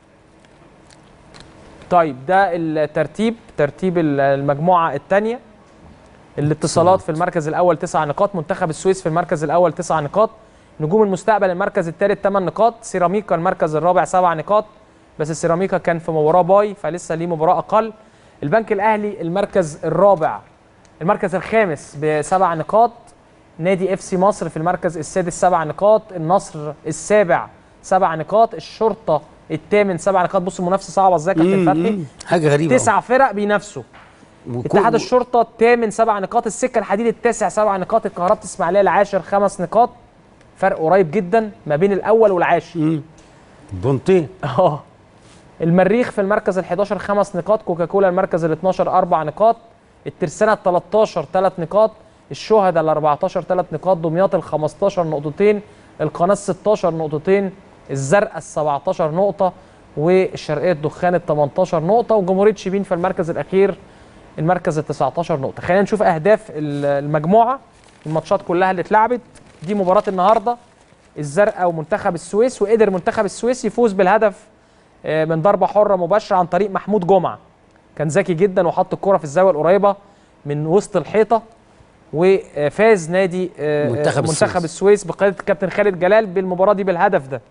Speaker 2: طيب ده الترتيب ترتيب ال- المجموعه الثانيه الاتصالات في المركز الاول تسع نقاط منتخب السويس في المركز الاول تسع نقاط نجوم المستقبل المركز الثالث ثمان نقاط سيراميكا المركز الرابع سبع نقاط بس السيراميكا كان في مباراه باي فلسه ليه مباراه اقل البنك الاهلي المركز الرابع المركز الخامس بسبع نقاط نادي اف سي مصر في المركز السادس سبع نقاط النصر السابع سبع نقاط الشرطه الثامن سبع نقاط بص المنافسه صعبه ازاي يا كابتن فتحي
Speaker 3: مم. حاجه غريبه
Speaker 2: تسع فرق بينافسوا
Speaker 3: وكل-
Speaker 2: اتحاد الشرطه الثامن سبع نقاط السكه الحديد التاسع سبع نقاط الكهرباء اسماعيليه العاشر خمس نقاط فرق قريب جدا ما بين الاول والعاشر
Speaker 3: مم. بونتين
Speaker 2: اه المريخ في المركز ال 11 خمس نقاط كوكاكولا المركز ال 12 اربع نقاط الترسانة ال 13 ثلاث نقاط الشهداء ال 14 ثلاث نقاط دمياط ال 15 نقطتين القناة ال 16 نقطتين الزرقاء ال 17 نقطة والشرقية الدخان ال 18 نقطة وجمهورية شبين في المركز الأخير المركز ال 19 نقطة خلينا نشوف أهداف ال- المجموعة الماتشات كلها اللي اتلعبت دي مباراة النهاردة الزرقاء ومنتخب السويس وقدر منتخب السويس يفوز بالهدف آه، من ضربه حره مباشره عن طريق محمود جمعه كان ذكي جدا وحط الكره في الزاويه القريبه من وسط الحيطه وفاز نادي آه،
Speaker 3: منتخب
Speaker 2: منتخب
Speaker 3: السويس.
Speaker 2: السويس بقياده الكابتن خالد جلال بالمباراه دي بالهدف ده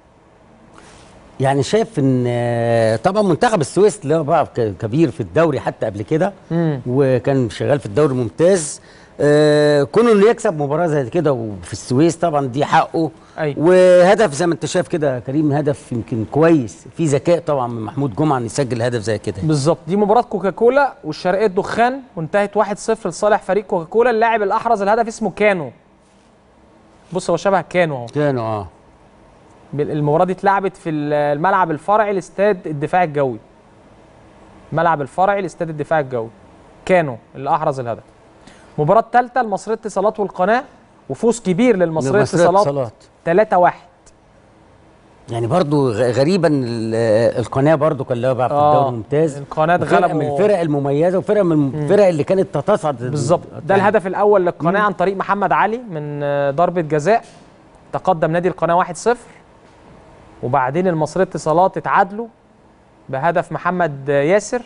Speaker 3: يعني شايف ان آه، طبعا منتخب السويس له بقى ك- كبير في الدوري حتى قبل كده وكان شغال في الدوري الممتاز آه، كونه انه يكسب مباراه زي كده وفي السويس طبعا دي حقه
Speaker 2: أيوة.
Speaker 3: وهدف زي ما انت شايف كده يا كريم هدف يمكن كويس في ذكاء طبعا من محمود جمعه ان يسجل هدف زي كده
Speaker 2: بالظبط دي مباراه كوكاكولا والشرقيه الدخان وانتهت 1-0 لصالح فريق كوكاكولا اللاعب اللي احرز الهدف اسمه كانو بص هو شبه كانو اهو
Speaker 3: كانوا اه
Speaker 2: المباراه دي اتلعبت في الملعب الفرعي لاستاد الدفاع الجوي الملعب الفرعي لاستاد الدفاع الجوي كانو اللي احرز الهدف المباراه الثالثه المصريه اتصالات والقناه وفوز كبير للمصريه
Speaker 3: مصرية
Speaker 2: اتصالات 3-1
Speaker 3: يعني برضو غ- غريبا ال- القناه برضو كان لها بقى في
Speaker 2: آه،
Speaker 3: الدوري الممتاز
Speaker 2: القناة
Speaker 3: وفرقة من
Speaker 2: غلبوا-
Speaker 3: الفرق المميزه وفرقه من الفرق اللي كانت تصعد
Speaker 2: بالظبط ده الهدف الاول للقناه عن طريق محمد علي من آه، ضربه جزاء تقدم نادي القناه 1-0 وبعدين المصريه اتصالات اتعادلوا بهدف محمد آه، ياسر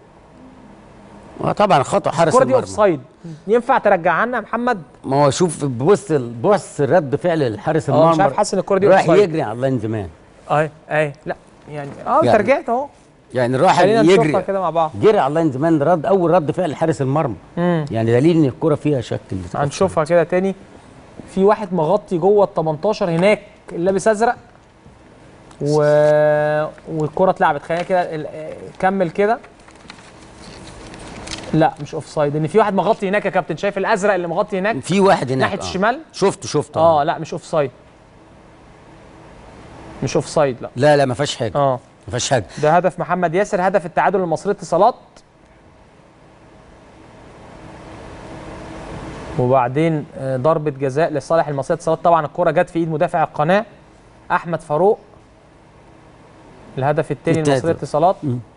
Speaker 3: اه طبعا خطا حارس
Speaker 2: الكره دي
Speaker 3: المرمى
Speaker 2: اوف سايد ينفع ترجعها لنا يا محمد
Speaker 3: ما هو شوف بص بص رد فعل الحارس
Speaker 2: اه
Speaker 3: المرمى
Speaker 2: مش عارف حاسس ان الكره دي
Speaker 3: راح
Speaker 2: اوف سايد
Speaker 3: يجري على اللاين زمان
Speaker 2: اهي اهي لا يعني اه انت
Speaker 3: يعني
Speaker 2: رجعت اهو
Speaker 3: يعني راح
Speaker 2: خلينا نشوفها
Speaker 3: يجري
Speaker 2: كده مع بعض
Speaker 3: جري على اللاين زمان رد اول رد فعل حارس المرمى
Speaker 2: امم
Speaker 3: يعني دليل ان الكره فيها شك
Speaker 2: هنشوفها كده تاني في واحد مغطي جوه ال 18 هناك لابس ازرق و... والكره اتلعبت خلينا كده ال- كمل كده لا مش اوف سايد ان في واحد مغطي هناك يا كابتن شايف الازرق اللي مغطي هناك
Speaker 3: في واحد هناك
Speaker 2: ناحيه
Speaker 3: آه.
Speaker 2: الشمال
Speaker 3: شفته شفته
Speaker 2: اه لا مش اوف سايد مش اوف سايد لا
Speaker 3: لا لا ما فيهاش حاجه
Speaker 2: اه
Speaker 3: ما فيهاش حاجه
Speaker 2: ده هدف محمد ياسر هدف التعادل للمصرية اتصالات وبعدين آه، ضربة جزاء لصالح المصرية اتصالات طبعا الكرة جت في ايد مدافع القناة احمد فاروق الهدف الثاني
Speaker 3: التالت.
Speaker 2: لمصرية اتصالات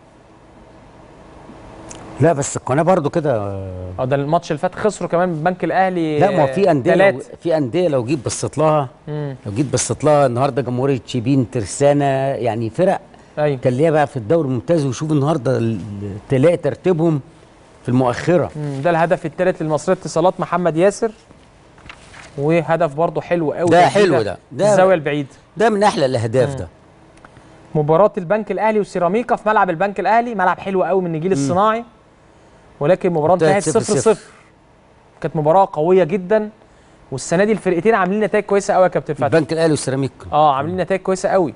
Speaker 3: لا بس القناه برضو كده آه،
Speaker 2: اه ده الماتش اللي فات خسروا كمان من البنك الاهلي
Speaker 3: لا ما هو في انديه لو
Speaker 2: ثلاثة
Speaker 3: في انديه لو جيت بصيت لها
Speaker 2: مم.
Speaker 3: لو جيت بصيت لها النهارده جمهوريه شيبين ترسانه يعني فرق
Speaker 2: ايوه
Speaker 3: كان ليها بقى في الدوري الممتاز وشوف النهارده ال- تلاقي ترتيبهم في المؤخره
Speaker 2: مم، ده الهدف الثالث للمصرية اتصالات محمد ياسر وهدف برضه حلو قوي
Speaker 3: ده
Speaker 2: تسديدة
Speaker 3: حلو ده.
Speaker 2: في
Speaker 3: ده-
Speaker 2: الزاوية البعيدة
Speaker 3: ده من احلى الاهداف ده
Speaker 2: مباراة البنك الأهلي وسيراميكا في ملعب البنك الأهلي ملعب حلو قوي من النجيل الصناعي ولكن المباراة
Speaker 3: انتهت
Speaker 2: انتهت 0
Speaker 3: صفر
Speaker 2: 0
Speaker 3: صفر.
Speaker 2: كانت مباراة قوية جدا والسنة دي الفرقتين عاملين نتائج كويسة قوي يا كابتن فتحي
Speaker 3: البنك الاهلي والسيراميك
Speaker 2: اه عاملين نتائج كويسة قوي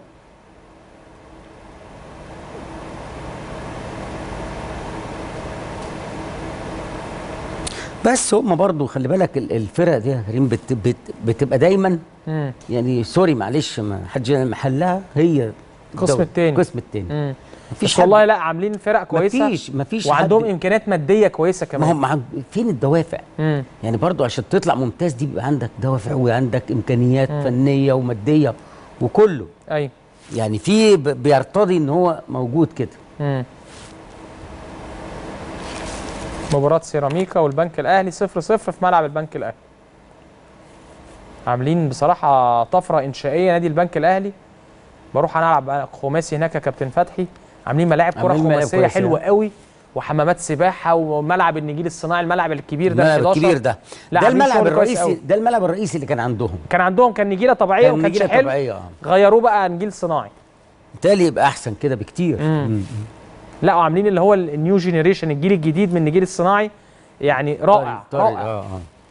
Speaker 3: بس هم برضو خلي بالك ال- الفرق دي يا كريم بت بت بتبقى دايما
Speaker 2: مم.
Speaker 3: يعني سوري معلش ما حدش محلها هي
Speaker 2: القسم
Speaker 3: الدوري.
Speaker 2: التاني.
Speaker 3: القسم الثاني
Speaker 2: مم.
Speaker 3: مفيش
Speaker 2: بس والله لا عاملين فرق كويسة
Speaker 3: مفيش مفيش
Speaker 2: وعندهم
Speaker 3: حد-
Speaker 2: إمكانيات مادية كويسة
Speaker 3: ما
Speaker 2: كمان
Speaker 3: هم عن- فين الدوافع
Speaker 2: مم.
Speaker 3: يعني برضو عشان تطلع ممتاز دي بيبقى عندك دوافع وعندك امكانيات فنيه وماديه وكله
Speaker 2: أيوة
Speaker 3: يعني في ب- بيرتضي ان هو موجود كده
Speaker 2: مم. مباراة سيراميكا والبنك الأهلي 0 0 في ملعب البنك الأهلي. عاملين بصراحة طفرة إنشائية نادي البنك الأهلي. بروح أنا ألعب بقى خماسي هناك يا كابتن فتحي. عاملين ملاعب كرة
Speaker 3: عاملين ملاعب
Speaker 2: خماسية
Speaker 3: كويسة.
Speaker 2: حلوة قوي وحمامات سباحة وملعب النجيل الصناعي الملعب الكبير ده
Speaker 3: الملعب
Speaker 2: 11.
Speaker 3: الكبير ده
Speaker 2: لا،
Speaker 3: ده
Speaker 2: عاملين
Speaker 3: الملعب
Speaker 2: شغل كويس
Speaker 3: الرئيسي
Speaker 2: قوي.
Speaker 3: ده الملعب الرئيسي اللي كان عندهم
Speaker 2: كان عندهم كان نجيلة طبيعية
Speaker 3: كان
Speaker 2: وما كانش
Speaker 3: نجيلة
Speaker 2: حلو
Speaker 3: طبيعية، آه.
Speaker 2: غيروه بقى نجيل صناعي.
Speaker 3: بالتالي يبقى احسن كده بكتير مم.
Speaker 2: لا وعاملين اللي هو النيو جينيريشن الجيل الجديد من النجيل الصناعي يعني رائع
Speaker 3: طري-
Speaker 2: رائع
Speaker 3: اه اه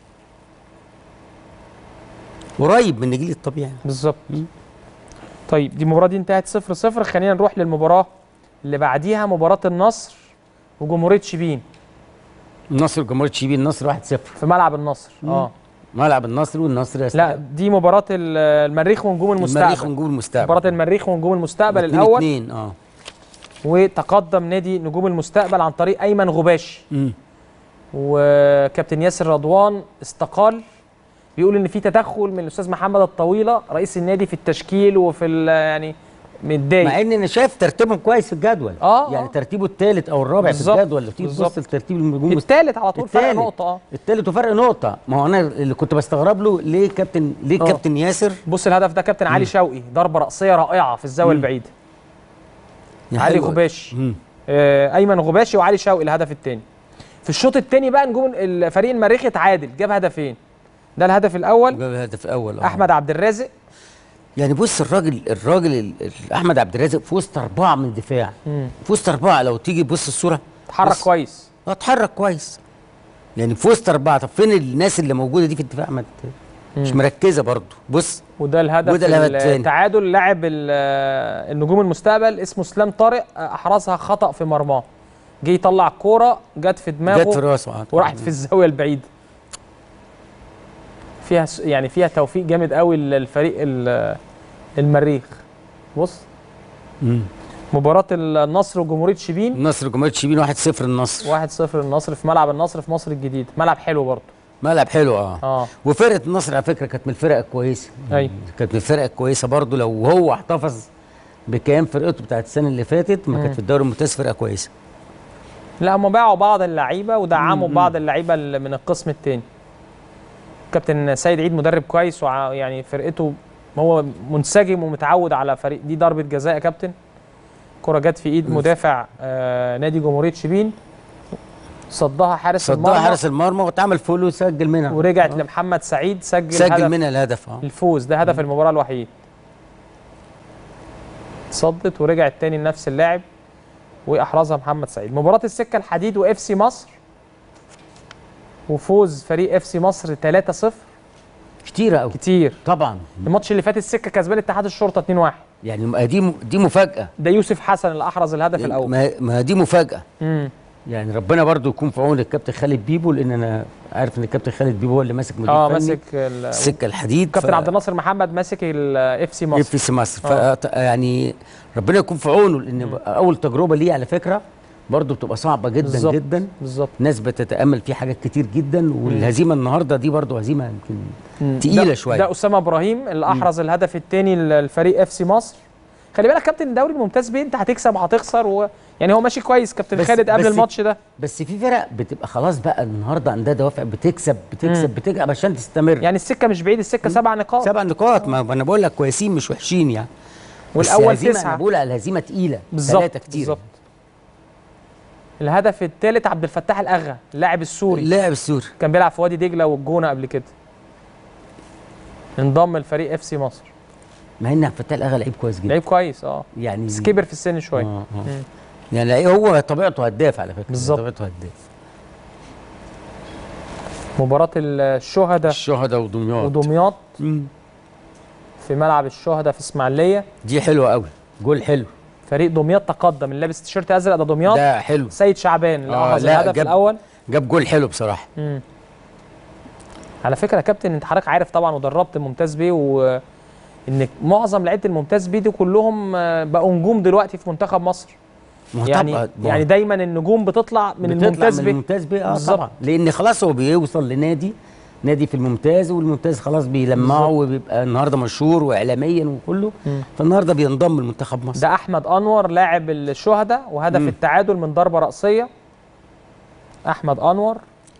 Speaker 3: قريب من الجيل الطبيعي
Speaker 2: بالظبط طيب دي المباراه دي انتهت 0 0 خلينا نروح للمباراه اللي بعديها مباراه النصر وجمهوريه شبين
Speaker 3: النصر جمهوريه شيبين النصر 1-0
Speaker 2: في ملعب النصر اه
Speaker 3: ملعب النصر والنصر
Speaker 2: لا
Speaker 3: يستحق.
Speaker 2: دي مباراه ال- المريخ ونجوم
Speaker 3: المريخ
Speaker 2: المستقبل
Speaker 3: ونجوم المستقبل
Speaker 2: مباراه المريخ ونجوم المستقبل
Speaker 3: اتنين
Speaker 2: الاول
Speaker 3: اتنين اه
Speaker 2: وتقدم نادي نجوم المستقبل عن طريق ايمن غباشي
Speaker 3: مم.
Speaker 2: وكابتن ياسر رضوان استقال بيقول ان في تدخل من الاستاذ محمد الطويله رئيس النادي في التشكيل وفي ال- يعني متضايق
Speaker 3: مع ان انا شايف ترتيبهم كويس في الجدول
Speaker 2: آه،
Speaker 3: يعني
Speaker 2: آه.
Speaker 3: ترتيبه الثالث او الرابع في
Speaker 2: بالظبط،
Speaker 3: الجدول لو تيجي
Speaker 2: بالظبط.
Speaker 3: تبص لترتيب النجوم
Speaker 2: التالت على طول فرق
Speaker 3: التالت.
Speaker 2: نقطه اه
Speaker 3: الثالث وفرق نقطه ما هو انا اللي كنت بستغرب له ليه كابتن ليه
Speaker 2: آه.
Speaker 3: كابتن ياسر
Speaker 2: بص الهدف ده كابتن علي شوقي ضربه راسيه رائعه في الزاويه البعيده
Speaker 3: يا
Speaker 2: علي
Speaker 3: حلوة.
Speaker 2: غباشي
Speaker 3: مم.
Speaker 2: آه ايمن غباشي وعلي شوقي الهدف الثاني في الشوط الثاني بقى نجوم الفريق المريخي اتعادل جاب هدفين ده الهدف الاول
Speaker 3: جاب الهدف الاول آه.
Speaker 2: احمد عبد الرازق
Speaker 3: يعني بص الراجل الراجل ال- ال- احمد عبد الرازق في وسط اربعه من الدفاع
Speaker 2: مم.
Speaker 3: في وسط اربعه لو تيجي تبص الصوره
Speaker 2: اتحرك
Speaker 3: بص.
Speaker 2: كويس
Speaker 3: اه اتحرك كويس يعني في وسط اربعه طب فين الناس اللي موجوده دي في الدفاع ما ت- مش مركزه برضو بص
Speaker 2: وده الهدف
Speaker 3: وده الهدف التاني.
Speaker 2: التعادل لاعب ال- آه، النجوم المستقبل اسمه اسلام طارق آه، احرزها خطا في مرماه جه يطلع كوره جت في دماغه
Speaker 3: جت في راسه آه.
Speaker 2: وراحت في الزاويه البعيده فيها س- يعني فيها توفيق جامد قوي للفريق ال- المريخ بص
Speaker 3: مم.
Speaker 2: مباراه النصر وجمهوريه شبين
Speaker 3: النصر جمهوريه شبين 1-0 النصر
Speaker 2: 1-0 النصر في ملعب النصر في مصر الجديد ملعب حلو برضه
Speaker 3: ملعب حلو اه
Speaker 2: اه
Speaker 3: وفرقه النصر على فكره كانت من الفرق الكويسه
Speaker 2: أيوة.
Speaker 3: كانت من الفرق الكويسه برضو لو هو احتفظ بكيان فرقته بتاعت السنه اللي فاتت ما كانت في الدوري الممتاز فرقه كويسه
Speaker 2: لا هم باعوا بعض اللعيبه ودعموا بعض اللعيبه اللي من القسم الثاني كابتن سيد عيد مدرب كويس وع يعني فرقته هو منسجم ومتعود على فريق دي ضربه جزاء يا كابتن كرة جت في ايد مدافع آه نادي جمهوريه شبين صدها حارس
Speaker 3: صدها
Speaker 2: المرمى
Speaker 3: حارس المرمى واتعمل فول وسجل منها
Speaker 2: ورجعت لمحمد سعيد سجل,
Speaker 3: سجل
Speaker 2: هدف
Speaker 3: منها الهدف اه
Speaker 2: الفوز ده هدف المباراه الوحيد صدت ورجعت تاني لنفس اللاعب واحرزها محمد سعيد مباراه السكه الحديد واف سي مصر وفوز فريق اف سي مصر 3-0
Speaker 3: كتيره قوي
Speaker 2: كتير
Speaker 3: طبعا
Speaker 2: الماتش اللي فات السكه كسبان اتحاد الشرطه 2-1
Speaker 3: يعني ما دي م- دي مفاجاه
Speaker 2: ده يوسف حسن اللي احرز الهدف الاول
Speaker 3: ما ما دي مفاجاه
Speaker 2: امم
Speaker 3: يعني ربنا برضو يكون في عون الكابتن خالد بيبو لان انا عارف ان الكابتن خالد بيبو هو اللي ماسك مدير
Speaker 2: اه
Speaker 3: فني
Speaker 2: ماسك ال-
Speaker 3: السكه الحديد
Speaker 2: كابتن عبد الناصر محمد ماسك الاف سي مصر
Speaker 3: في سي مصر
Speaker 2: آه.
Speaker 3: ف يعني ربنا يكون في عونه لان اول تجربه ليه على فكره برضو بتبقى صعبه جدا
Speaker 2: بالظبط
Speaker 3: جدا
Speaker 2: بالظبط
Speaker 3: ناس بتتامل فيه حاجات كتير جدا والهزيمه النهارده دي برضو هزيمه يمكن
Speaker 2: مم.
Speaker 3: تقيله
Speaker 2: ده-
Speaker 3: شويه
Speaker 2: ده اسامه ابراهيم اللي احرز الهدف الثاني للفريق اف سي مصر خلي بالك كابتن الدوري الممتاز بيه انت هتكسب وهتخسر و... يعني هو ماشي كويس كابتن
Speaker 3: بس-
Speaker 2: خالد قبل
Speaker 3: بس-
Speaker 2: الماتش ده
Speaker 3: بس في فرق بتبقى خلاص بقى النهارده عندها دوافع بتكسب بتكسب بتكسب عشان تستمر
Speaker 2: يعني السكه مش بعيد السكه سبع نقاط
Speaker 3: سبع نقاط ما ما انا بقول لك كويسين مش وحشين يعني بس
Speaker 2: والاول
Speaker 3: هزيمة انا
Speaker 2: تسعه
Speaker 3: بقول على الهزيمه تقيله
Speaker 2: بالظبط
Speaker 3: ثلاثه كتير
Speaker 2: بالظبط الهدف الثالث عبد الفتاح الاغا اللاعب السوري
Speaker 3: اللاعب السوري
Speaker 2: كان بيلعب في وادي دجله والجونه قبل كده انضم لفريق اف سي مصر
Speaker 3: مع ان عبد الفتاح الاغا لعيب كويس جدا
Speaker 2: لعيب كويس اه
Speaker 3: يعني
Speaker 2: بس كبر في السن شويه
Speaker 3: آه آه.
Speaker 2: مم.
Speaker 3: يعني لعيب هو طبيعته هداف على فكره
Speaker 2: بالظبط.
Speaker 3: طبيعته هداف
Speaker 2: مباراه الشهداء
Speaker 3: الشهداء ودمياط
Speaker 2: ودمياط
Speaker 3: مم.
Speaker 2: في ملعب الشهداء في اسماعيليه
Speaker 3: دي حلوه قوي جول حلو
Speaker 2: فريق دمياط تقدم اللي لابس تيشيرت ازرق ده دمياط
Speaker 3: ده حلو
Speaker 2: سيد شعبان اللي
Speaker 3: آه،
Speaker 2: احرز
Speaker 3: لا،
Speaker 2: الهدف
Speaker 3: جاب-
Speaker 2: الاول
Speaker 3: جاب جول حلو بصراحه
Speaker 2: مم. على فكره يا كابتن انت حضرتك عارف طبعا ودربت الممتاز بيه و ان معظم لعيبه الممتاز بيه دي كلهم آه، بقوا نجوم دلوقتي في منتخب مصر
Speaker 3: ما هو
Speaker 2: يعني
Speaker 3: طبعا- ما هو
Speaker 2: يعني دايما النجوم بتطلع من
Speaker 3: بتطلع
Speaker 2: الممتاز
Speaker 3: من
Speaker 2: بيه
Speaker 3: الممتاز بيه اه
Speaker 2: بالظبط.
Speaker 3: طبعا لان خلاص هو بيوصل لنادي نادي في الممتاز والممتاز خلاص بيلمعه
Speaker 2: بالظبط.
Speaker 3: وبيبقى النهارده مشهور واعلاميا وكله
Speaker 2: مم.
Speaker 3: فالنهارده بينضم لمنتخب مصر
Speaker 2: ده احمد انور لاعب الشهداء وهدف
Speaker 3: مم.
Speaker 2: التعادل من ضربه راسيه احمد انور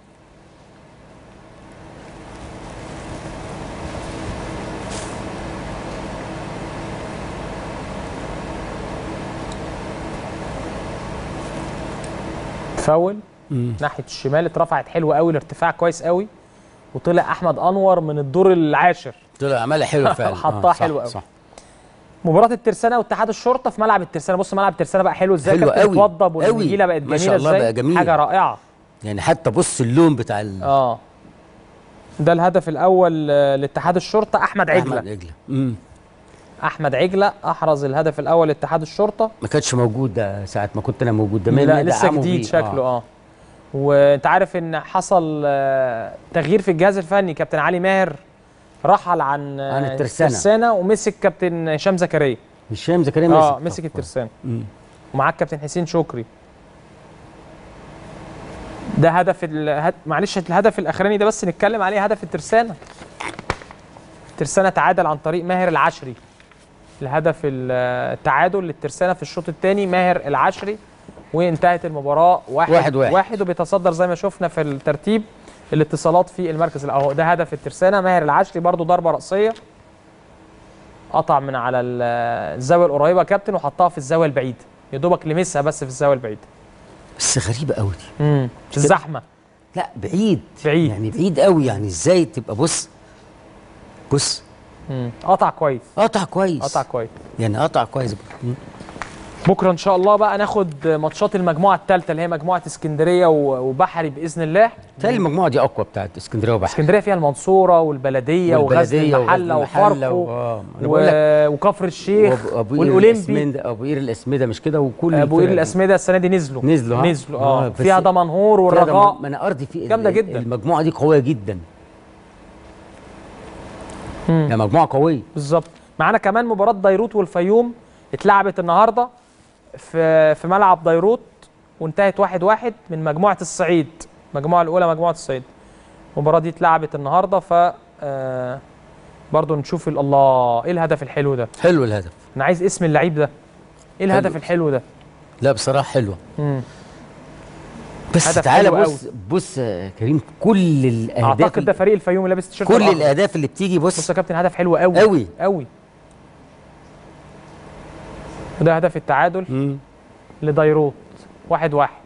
Speaker 2: فاول
Speaker 3: مم.
Speaker 2: ناحيه الشمال اترفعت حلوه قوي الارتفاع كويس قوي وطلع احمد انور من الدور العاشر
Speaker 3: طلع عملها حلو فعلا
Speaker 2: حطها
Speaker 3: صح،
Speaker 2: حلو قوي.
Speaker 3: صح
Speaker 2: مباراة الترسانة واتحاد الشرطة في ملعب الترسانة بص ملعب الترسانة بقى حلو ازاي
Speaker 3: حلو
Speaker 2: كابتن
Speaker 3: قوي،
Speaker 2: اتوضب
Speaker 3: قوي.
Speaker 2: والنجيلة بقت
Speaker 3: ما
Speaker 2: جميلة
Speaker 3: شاء الله
Speaker 2: ازاي
Speaker 3: بقى جميل.
Speaker 2: حاجة رائعة
Speaker 3: يعني حتى بص اللون بتاع ال-
Speaker 2: اه ده الهدف الأول آه، لاتحاد الشرطة أحمد عجلة
Speaker 3: احمد عجله مم.
Speaker 2: أحمد عجلة أحرز الهدف الأول لاتحاد الشرطة
Speaker 3: ما كانش موجود ده ساعه ما كنت انا موجود ده
Speaker 2: لا
Speaker 3: مين
Speaker 2: لسه
Speaker 3: دعمه
Speaker 2: جديد
Speaker 3: بيه.
Speaker 2: شكله اه وانت عارف ان حصل آه، تغيير في الجهاز الفني كابتن علي ماهر رحل عن آه،
Speaker 3: عن الترسانة.
Speaker 2: الترسانة ومسك كابتن هشام زكريا
Speaker 3: هشام زكريا
Speaker 2: اه
Speaker 3: مسك
Speaker 2: مسك الترسانة
Speaker 3: مم.
Speaker 2: ومعاك كابتن حسين شكري ده هدف ال... هد... معلش الهدف الاخراني ده بس نتكلم عليه هدف الترسانه الترسانه تعادل عن طريق ماهر العشري الهدف ال- التعادل للترسانه في الشوط الثاني ماهر العشري وانتهت المباراه واحد
Speaker 3: واحد واحد.
Speaker 2: واحد وبيتصدر زي ما شفنا في الترتيب الاتصالات في المركز الاول ده هدف الترسانه ماهر العشري برضو ضربه راسيه قطع من على ال- الزاويه القريبه يا كابتن وحطها في الزاويه البعيده يا دوبك لمسها بس في الزاويه البعيده
Speaker 3: بس غريبه قوي دي
Speaker 2: امم في الزحمه
Speaker 3: لا بعيد
Speaker 2: بعيد.
Speaker 3: يعني بعيد قوي يعني ازاي تبقى بص بص
Speaker 2: مم. قطع كويس
Speaker 3: قطع كويس
Speaker 2: قطع كويس
Speaker 3: يعني قطع كويس مم.
Speaker 2: بكره ان شاء الله بقى ناخد ماتشات المجموعه الثالثه اللي هي مجموعه اسكندريه و- وبحري باذن الله
Speaker 3: تالي المجموعه دي اقوى بتاعت اسكندريه وبحر
Speaker 2: اسكندريه فيها المنصوره والبلديه وغزل
Speaker 3: والبلدية
Speaker 2: المحله
Speaker 3: وغزل المحلة
Speaker 2: وفاركو
Speaker 3: و- آه، أنا
Speaker 2: و...
Speaker 3: بقول لك
Speaker 2: وكفر الشيخ
Speaker 3: وأبو- أبو قير
Speaker 2: والاولمبي
Speaker 3: الأسمدة- ابو قير الاسمده مش كده وكل
Speaker 2: ابو قير
Speaker 3: الفرق دي.
Speaker 2: الاسمده السنه دي نزلوا
Speaker 3: نزلوا ها؟
Speaker 2: نزلوا اه,
Speaker 3: آه، بس
Speaker 2: فيها دمنهور
Speaker 3: فيها
Speaker 2: والرجاء
Speaker 3: دم- ما انا ارضي في
Speaker 2: جامدة
Speaker 3: ال-
Speaker 2: جدا.
Speaker 3: المجموعه دي قويه جدا
Speaker 2: مم.
Speaker 3: هي مجموعه قويه
Speaker 2: بالظبط معانا كمان مباراه ديروت والفيوم اتلعبت النهارده في في ملعب ديروت وانتهت واحد واحد من مجموعه الصعيد المجموعه الاولى مجموعه الصعيد المباراه دي اتلعبت النهارده ف آه، برضو نشوف ال- الله ايه الهدف الحلو ده
Speaker 3: حلو الهدف
Speaker 2: انا عايز اسم اللعيب ده ايه الهدف
Speaker 3: حلو.
Speaker 2: الحلو ده
Speaker 3: لا بصراحه حلوه
Speaker 2: مم.
Speaker 3: بس
Speaker 2: هدف
Speaker 3: تعالى
Speaker 2: حلو
Speaker 3: بص بص يا كريم كل الاهداف
Speaker 2: اعتقد ده فريق الفيوم اللي لابس تيشيرت
Speaker 3: كل
Speaker 2: الأخضر.
Speaker 3: الاهداف اللي بتيجي
Speaker 2: بص
Speaker 3: بص
Speaker 2: يا كابتن هدف حلو قوي
Speaker 3: قوي.
Speaker 2: قوي وده هدف التعادل
Speaker 3: مم.
Speaker 2: لديروت واحد واحد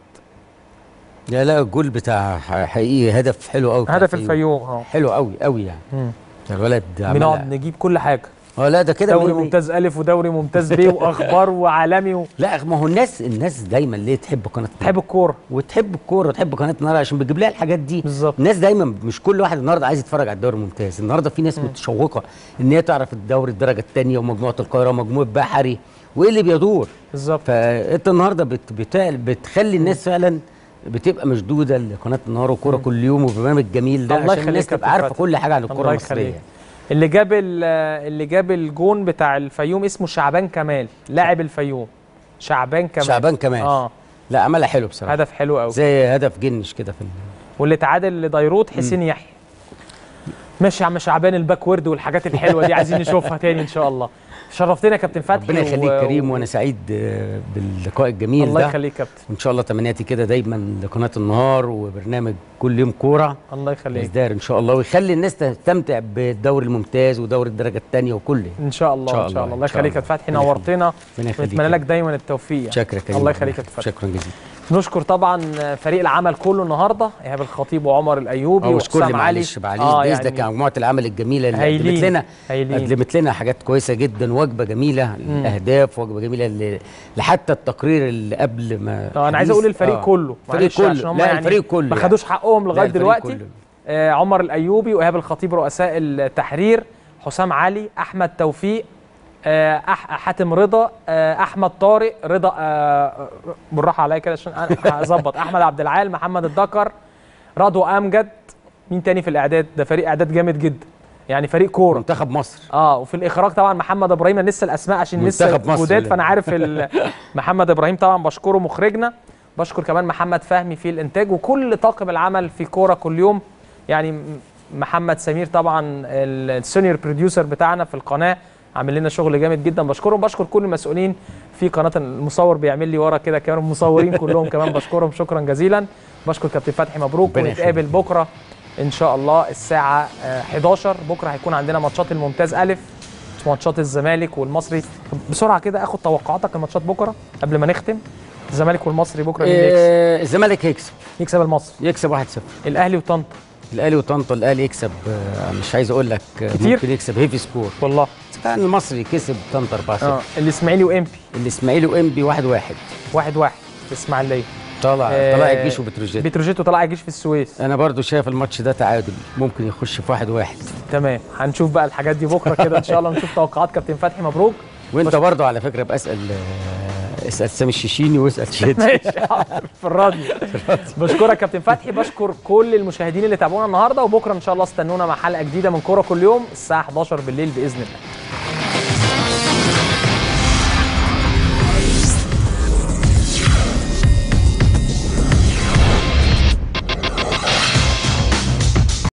Speaker 3: لا لا الجول بتاع ح- حقيقي هدف حلو قوي بتاع
Speaker 2: هدف الفيوم اه
Speaker 3: حلو قوي قوي يعني
Speaker 2: مم.
Speaker 3: ده الولد
Speaker 2: بنقعد
Speaker 3: عملها
Speaker 2: نجيب كل حاجه
Speaker 3: اه لا ده كده
Speaker 2: دوري
Speaker 3: مية مية.
Speaker 2: ممتاز الف ودوري ممتاز ب واخبار وعالمي و...
Speaker 3: لا ما هو الناس الناس دايما ليه تحب قناه
Speaker 2: تحب الكوره
Speaker 3: وتحب الكوره وتحب قناه النهارده عشان بتجيب لها الحاجات دي
Speaker 2: بالظبط.
Speaker 3: الناس دايما مش كل واحد النهارده عايز يتفرج على الدوري الممتاز النهارده في ناس متشوقه ان هي تعرف الدوري الدرجه الثانيه ومجموعه القاهره ومجموعه بحري وايه اللي بيدور
Speaker 2: بالظبط
Speaker 3: فانت النهارده بت بت بتخلي الناس فعلا بتبقى مشدوده لقناه النهار وكوره كل يوم والبرنامج الجميل ده
Speaker 2: الله
Speaker 3: عشان الناس
Speaker 2: يخليك يا
Speaker 3: تبقى عارفه
Speaker 2: كابتن
Speaker 3: كل حاجه عن الكوره
Speaker 2: الله
Speaker 3: المصريه
Speaker 2: يخليك اللي جاب ال- اللي جاب الجون بتاع الفيوم اسمه شعبان كمال لاعب الفيوم شعبان كمال
Speaker 3: شعبان كمان
Speaker 2: اه
Speaker 3: لا عملها حلو بصراحه
Speaker 2: هدف حلو قوي
Speaker 3: زي هدف جنش كده في ال-
Speaker 2: واللي تعادل لديروت حسين يحيى ماشي يا عم شعبان الباكورد والحاجات الحلوه دي عايزين نشوفها تاني ان شاء الله شرفتنا يا كابتن فتحي
Speaker 3: ربنا يخليك
Speaker 2: و-
Speaker 3: كريم وانا سعيد آه، باللقاء الجميل
Speaker 2: الله
Speaker 3: ده
Speaker 2: يخليك يا كابتن
Speaker 3: وان شاء الله تمنياتي كده دايما لقناه النهار وبرنامج كل يوم كوره
Speaker 2: الله يخليك
Speaker 3: يزدهر ان شاء الله ويخلي الناس تستمتع بالدوري الممتاز ودوري الدرجه الثانيه وكله
Speaker 2: ان شاء الله
Speaker 3: إن شاء
Speaker 2: ان شاء الله
Speaker 3: الله،
Speaker 2: الله
Speaker 3: إن شاء
Speaker 2: يخليك يا
Speaker 3: الله.
Speaker 2: فتحي
Speaker 3: ربنا
Speaker 2: نورتنا
Speaker 3: ربنا يخليك
Speaker 2: ونتمنى
Speaker 3: يا
Speaker 2: لك دايما التوفيق
Speaker 3: شكرا كريم
Speaker 2: الله يخليك يا فتحي
Speaker 3: شكرا جزيلا
Speaker 2: نشكر طبعا فريق العمل كله النهارده ايهاب الخطيب وعمر الايوبي
Speaker 3: اه واشكر لي
Speaker 2: وحسام علي
Speaker 3: معلش معلش
Speaker 2: آه
Speaker 3: باذنك
Speaker 2: يعني
Speaker 3: على مجموعه العمل الجميله اللي
Speaker 2: هايلين،
Speaker 3: قدمت لنا
Speaker 2: هايلين.
Speaker 3: قدمت لنا حاجات كويسه جدا وجبه جميله الاهداف وجبه جميله اللي لحتى التقرير اللي قبل ما
Speaker 2: اه انا عايز
Speaker 3: حديث-
Speaker 2: اقول الفريق
Speaker 3: آه.
Speaker 2: كله
Speaker 3: الفريق
Speaker 2: معلش
Speaker 3: كله
Speaker 2: عشان هم
Speaker 3: لا
Speaker 2: يعني
Speaker 3: الفريق كله
Speaker 2: ما
Speaker 3: يعني.
Speaker 2: خدوش حقهم
Speaker 3: لا،
Speaker 2: لغايه
Speaker 3: الفريق
Speaker 2: دلوقتي
Speaker 3: كله.
Speaker 2: آه عمر الايوبي وايهاب الخطيب رؤساء التحرير حسام علي احمد توفيق آه أح حاتم رضا آه احمد طارق رضا آه بالراحه عليا كده عشان انا هظبط احمد عبد العال محمد الدكر رضو امجد مين تاني في الاعداد ده فريق اعداد جامد جدا يعني فريق كوره
Speaker 3: منتخب مصر
Speaker 2: اه وفي الاخراج طبعا محمد ابراهيم أنا لسه الاسماء عشان لسه
Speaker 3: منتخب مصر
Speaker 2: جداد
Speaker 3: اللي-
Speaker 2: فانا عارف ال- محمد ابراهيم طبعا بشكره مخرجنا بشكر كمان محمد فهمي في الانتاج وكل طاقم العمل في كوره كل يوم يعني م- محمد سمير طبعا ال- السينيور بروديوسر بتاعنا في القناه عامل لنا شغل جامد جدا بشكرهم بشكر كل المسؤولين في قناه المصور بيعمل لي ورا كده كمان المصورين كلهم كمان بشكرهم شكرا جزيلا بشكر كابتن فتحي مبروك
Speaker 3: ربنا
Speaker 2: ونتقابل
Speaker 3: يخليك.
Speaker 2: بكره ان شاء الله الساعه آه، 11 بكره هيكون عندنا ماتشات الممتاز الف ماتشات الزمالك والمصري طب بسرعه كده اخد توقعاتك الماتشات بكره قبل ما نختم الزمالك والمصري بكره مين اللي يكسب
Speaker 3: آه، الزمالك هيكسب
Speaker 2: يكسب المصري
Speaker 3: يكسب 1-0
Speaker 2: الاهلي وطنطا
Speaker 3: الاهلي وطنطا الاهلي يكسب آه، مش عايز اقول لك آه،
Speaker 2: كتير؟
Speaker 3: ممكن يكسب هيفي سكور
Speaker 2: والله
Speaker 3: كان المصري كسب طنطا 4-0
Speaker 2: اه الاسماعيلي وامبي
Speaker 3: الاسماعيلي وانبي 1-1
Speaker 2: واحد واحد في اسماعيليه
Speaker 3: طلع
Speaker 2: آه،
Speaker 3: طلع الجيش وبتروجيت
Speaker 2: بتروجيت وطلع الجيش في السويس
Speaker 3: انا برضو شايف الماتش ده تعادل ممكن يخش في 1-1
Speaker 2: تمام هنشوف بقى الحاجات دي بكره كده ان شاء الله نشوف توقعات كابتن فتحي مبروك
Speaker 3: وانت برضو على فكره بسال آه، اسال سامي الشيشيني واسال شيت
Speaker 2: ماشي حاضر، في الراديو بشكرك كابتن فتحي بشكر كل المشاهدين اللي تابعونا النهارده وبكره ان شاء الله استنونا مع حلقه جديده من كوره كل يوم الساعه 11 بالليل باذن الله